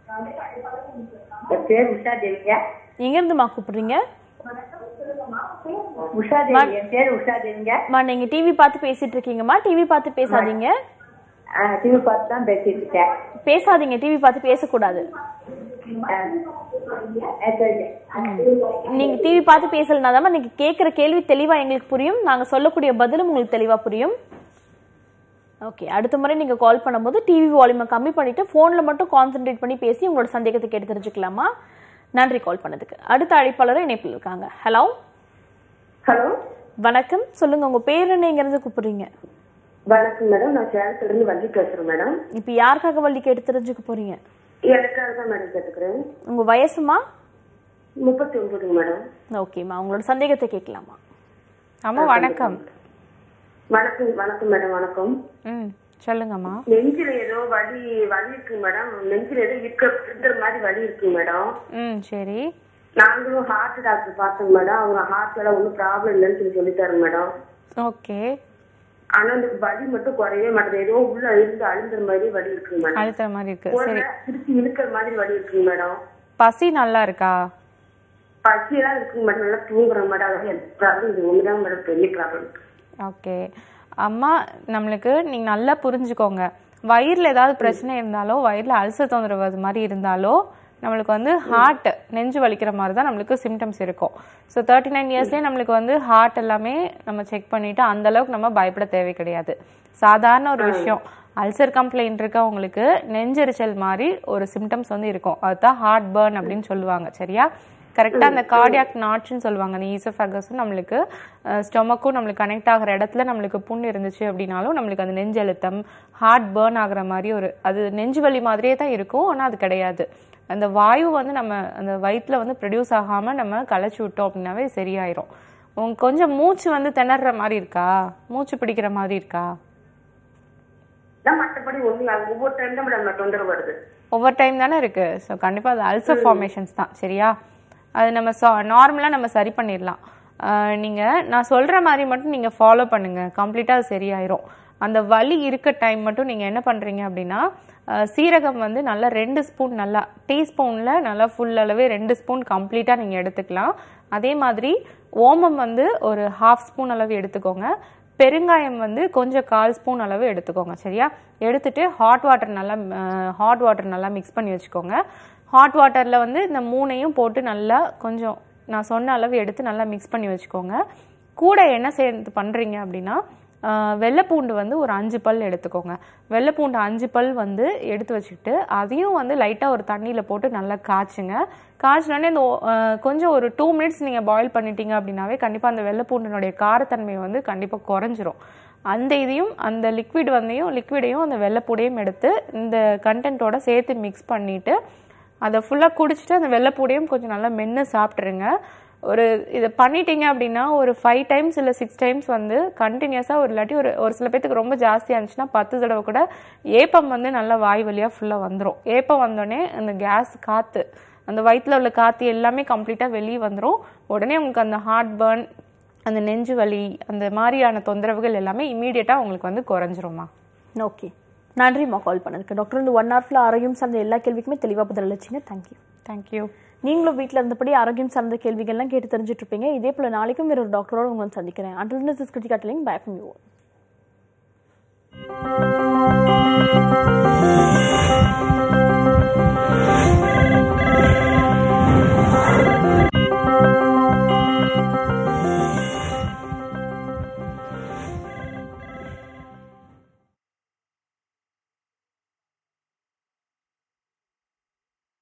என் பேர் உஷா தேவிங்க எங்க இருந்துமா கூப்பிடுறீங்க உஷா தேவி என் பேர் உஷா தேவிங்க அம்மா நீங்க டிவி பார்த்து பேசிட்டு இருக்கீங்கம்மா டிவி பார்த்து பேசாதீங்க டிவி பார்த்து தான் பேசிட்டு இருக்கேன் பேசாதீங்க டிவி பார்த்து பேசக்கூடாது ஆ. ஆ, சரிங்க நீங்க டிவி பார்த்து பேசலனாதான் நீங்க கேட்குற கேள்வி தெளிவா எங்களுக்கு புரியும் நாங்க சொல்லக்கூடிய பதிலும் உங்களுக்கு தெளிவா புரியும் ஓகே அடுத்த முறை நீங்க கால் பண்ணும்போது டிவி வால்யூமை கம்மி பண்ணிட்டு போன்ல மட்டும் கான்சென்ட்ரேட் பண்ணி பேசி உங்களோட சந்தேகத்தை கேட்டு தெரிஞ்சுக்கலாமா நன்றி கால் பண்ணதுக்கு அடுத்த அழைப்பாளரும் இணைப்பில் இருக்காங்க ஹலோ ஹலோ வணக்கம் சொல்லுங்க உங்க பேர் என்ன எங்க இருந்து கூப்பிடுறீங்க வணக்கம் மேடம் நான் சேலத்துல இருந்து வள்ளி பேசுறேன் மேடம் இப்போ யாருக்காக வள்ளி கேட்டு தெரிஞ்சுக்க போறீங்க எனக்காக தான் மேடம் கேட்டுக்கிறேன் உங்க வயசுமா முப்பத்தி ஒன்பதுங்க மேடம் ஓகேம்மா உங்களோட சந்தேகத்தை கேட்கலாமா அம்மா வணக்கம் வணக்கம் வணக்கம் மேடம் வணக்கம் ம் சொல்லுங்கம்மா நெஞ்சில ஏதோ வலி வலி இருக்கு மேடம் நெஞ்சில ஏதோ இருக்க இருக்கிற மாதிரி வலி இருக்கு மேடம் ம் சரி நாங்களும் ஹார்ட் டாக்டர் பார்த்தோம் மேடம் அவங்க ஹார்ட்ல ஒன்றும் ப்ராப்ளம் இல்லைன்னு சொல்லி சொல்லிட்டாரு மேடம் ஓகே ஆனா இந்த வலி மட்டும் குறையவே மாட்டேது ஏதோ உள்ள இருந்து அழுந்துற மாதிரி வலி இருக்கு மேடம் அழுத்துற மாதிரி இருக்கு சரி ஒரு திருப்பி இழுக்கிற மாதிரி வலி இருக்குங்க மேடம் பசி நல்லா இருக்கா பசியெல்லாம் இருக்குங்க மேடம் நல்லா தூங்குறேன் மேடம் அதாவது ப்ராப்ளம் இது ஒண்ணுதான் மேடம் பெரிய ப்ராப்ளம் ஓகே அம்மா நம்மளுக்கு நீங்கள் நல்லா புரிஞ்சுக்கோங்க வயிறில் ஏதாவது பிரச்சனை இருந்தாலோ வயிறில் அல்சர் தொந்தரவு அது மாதிரி இருந்தாலோ நம்மளுக்கு வந்து ஹார்ட் நெஞ்சு வலிக்கிற மாதிரி தான் நம்மளுக்கு சிம்டம்ஸ் இருக்கும் ஸோ தேர்ட்டி நைன் இயர்ஸ்லேயே நம்மளுக்கு வந்து ஹார்ட் எல்லாமே நம்ம செக் பண்ணிவிட்டு அந்த அளவுக்கு நம்ம பயப்பட தேவை கிடையாது சாதாரண ஒரு விஷயம் அல்சர் கம்ப்ளைண்ட் இருக்கவங்களுக்கு நெஞ்செரிச்சல் மாதிரி ஒரு சிம்டம்ஸ் வந்து இருக்கும் அதுதான் ஹார்ட் பர்ன் அப்படின்னு சொல்லுவாங்க சரியா கரெக்டாக அந்த கார்டியாக் நாட்ஸ்னு சொல்லுவாங்க அந்த ஈசோஃபேகஸும் நம்மளுக்கு ஸ்டொமக்கும் நம்மளுக்கு கனெக்ட் ஆகிற இடத்துல நம்மளுக்கு புண் இருந்துச்சு அப்படின்னாலும் நம்மளுக்கு அந்த நெஞ்சு அழுத்தம் ஹார்ட் பேர்ன் ஆகுற மாதிரி ஒரு அது நெஞ்சு வலி மாதிரியே தான் இருக்கும் ஆனால் அது கிடையாது அந்த வாயு வந்து நம்ம அந்த வயிற்றுல வந்து ப்ரொடியூஸ் ஆகாமல் நம்ம களைச்சி விட்டோம் அப்படின்னாவே சரியாயிரும் உங்க கொஞ்சம் மூச்சு வந்து திணற மாதிரி இருக்கா மூச்சு பிடிக்கிற மாதிரி இருக்கா தான் மற்றபடி ஒண்ணு இல்ல. ஒவ்வொரு டைம் தான் மேடம் தொந்தரவு வருது ஒவ்வொரு டைம் தானே இருக்கு ஸோ கண்டிப்பாக அது அல்சர் ஃபார்மேஷன்ஸ் தான் சரியா அது நம்ம நார்மலாக நம்ம சரி பண்ணிடலாம் ஆஹ் நீங்க நான் சொல்ற மாதிரி மட்டும் நீங்க ஃபாலோ பண்ணுங்க கம்ப்ளீட்டாக அது சரியாயிரும் அந்த வலி இருக்க டைம் மட்டும் நீங்க என்ன பண்றீங்க அப்படின்னா ஆஹ் சீரகம் வந்து நல்லா ரெண்டு ஸ்பூன் நல்லா டீஸ்பூனில் நல்லா ஃபுல் அளவே ரெண்டு ஸ்பூன் கம்ப்ளீட்டாக நீங்கள் எடுத்துக்கலாம் அதே மாதிரி ஓமம் வந்து ஒரு ஹாஃப் ஸ்பூன் அளவு எடுத்துக்கோங்க பெருங்காயம் வந்து கொஞ்சம் கால் ஸ்பூன் அளவு எடுத்துக்கோங்க சரியா எடுத்துட்டு ஹாட் வாட்டர் நல்லா ஹாட் வாட்டர் நல்லா மிக்ஸ் பண்ணி வச்சுக்கோங்க ஹாட் வாட்டரில் வந்து இந்த மூணையும் போட்டு நல்லா கொஞ்சம் நான் சொன்ன அளவு எடுத்து நல்லா மிக்ஸ் பண்ணி வச்சுக்கோங்க கூட என்ன சேர்ந்து பண்ணுறீங்க அப்படின்னா ஆஹ் வெள்ளைப்பூண்டு வந்து ஒரு அஞ்சு பல் எடுத்துக்கோங்க வெள்ளைப்பூண்டு அஞ்சு பல் வந்து எடுத்து வச்சுக்கிட்டு அதையும் வந்து லைட்டாக ஒரு தண்ணியில் போட்டு நல்லா காய்ச்சுங்க காய்ச்சினோடனே இந்த ஓ- ஆஹ் கொஞ்சம் ஒரு டூ மினிட்ஸ் நீங்கள் பாயில் பண்ணிட்டீங்க அப்படின்னாவே கண்டிப்பாக அந்த வெள்ளைப்பூண்டினுடைய காரத்தன்மை வந்து கண்டிப்பாக குறைஞ்சிரும் அந்த இதையும் அந்த லிக்விட் வந்தையும் லிக்விடையும் அந்த வெள்ளைப்பூடையும் எடுத்து இந்த கண்டென்ட்டோட சேர்த்து மிக்ஸ் பண்ணிவிட்டு அதை ஃபுல்லாக குடிச்சிட்டு அந்த வெள்ளைப்பூடையும் கொஞ்சம் நல்லா மென்று சாப்பிட்ருங்க ஒரு இதை பண்ணிட்டீங்க அப்படின்னா ஒரு ஃபைவ் டைம்ஸ் இல்லை சிக்ஸ் டைம்ஸ் வந்து கண்டினியூஸாக ஒரு இல்லாட்டி ஒரு ஒரு சில பேத்துக்கு ரொம்ப ஜாஸ்தியாக இருந்துச்சுன்னா பத்து தடவை கூட ஏப்பம் வந்து நல்லா வாய் வழியாக ஃபுல்லாக வந்துடும் ஏப்பம் வந்தோடனே அந்த கேஸ் காற்று அந்த வயிற்றில் உள்ள காற்று எல்லாமே கம்ப்ளீட்டாக வெளியே வந்துடும் உடனே உங்களுக்கு அந்த ஹார்ட் பர்ன் அந்த நெஞ்சு வலி அந்த மாதிரியான தொந்தரவுகள் எல்லாமே இமீடியட்டாக உங்களுக்கு வந்து குறைஞ்சிரும்மா ஓகே நன்றிம்மா கால் பண்ணதுக்கு டாக்டர் இந்த ஒன் ஹவர்ல ஆரோக்கியம் சார்ந்த எல்லா கேள்விக்குமே தெளிவாக பதில் அளிச்சிங்க தேங்க்யூ தேங்க்யூ நீங்களும் வீட்டில் இருந்தபடி ஆரோக்கியம் சார்ந்த கேள்விகள்லாம் கேட்டு தெரிஞ்சுட்டு இருப்பீங்க இதே போல நாளைக்கும் வேற ஒரு டாக்டரோட உங்களை சந்திக்கிறேன் and this Kiruthika telling bye from you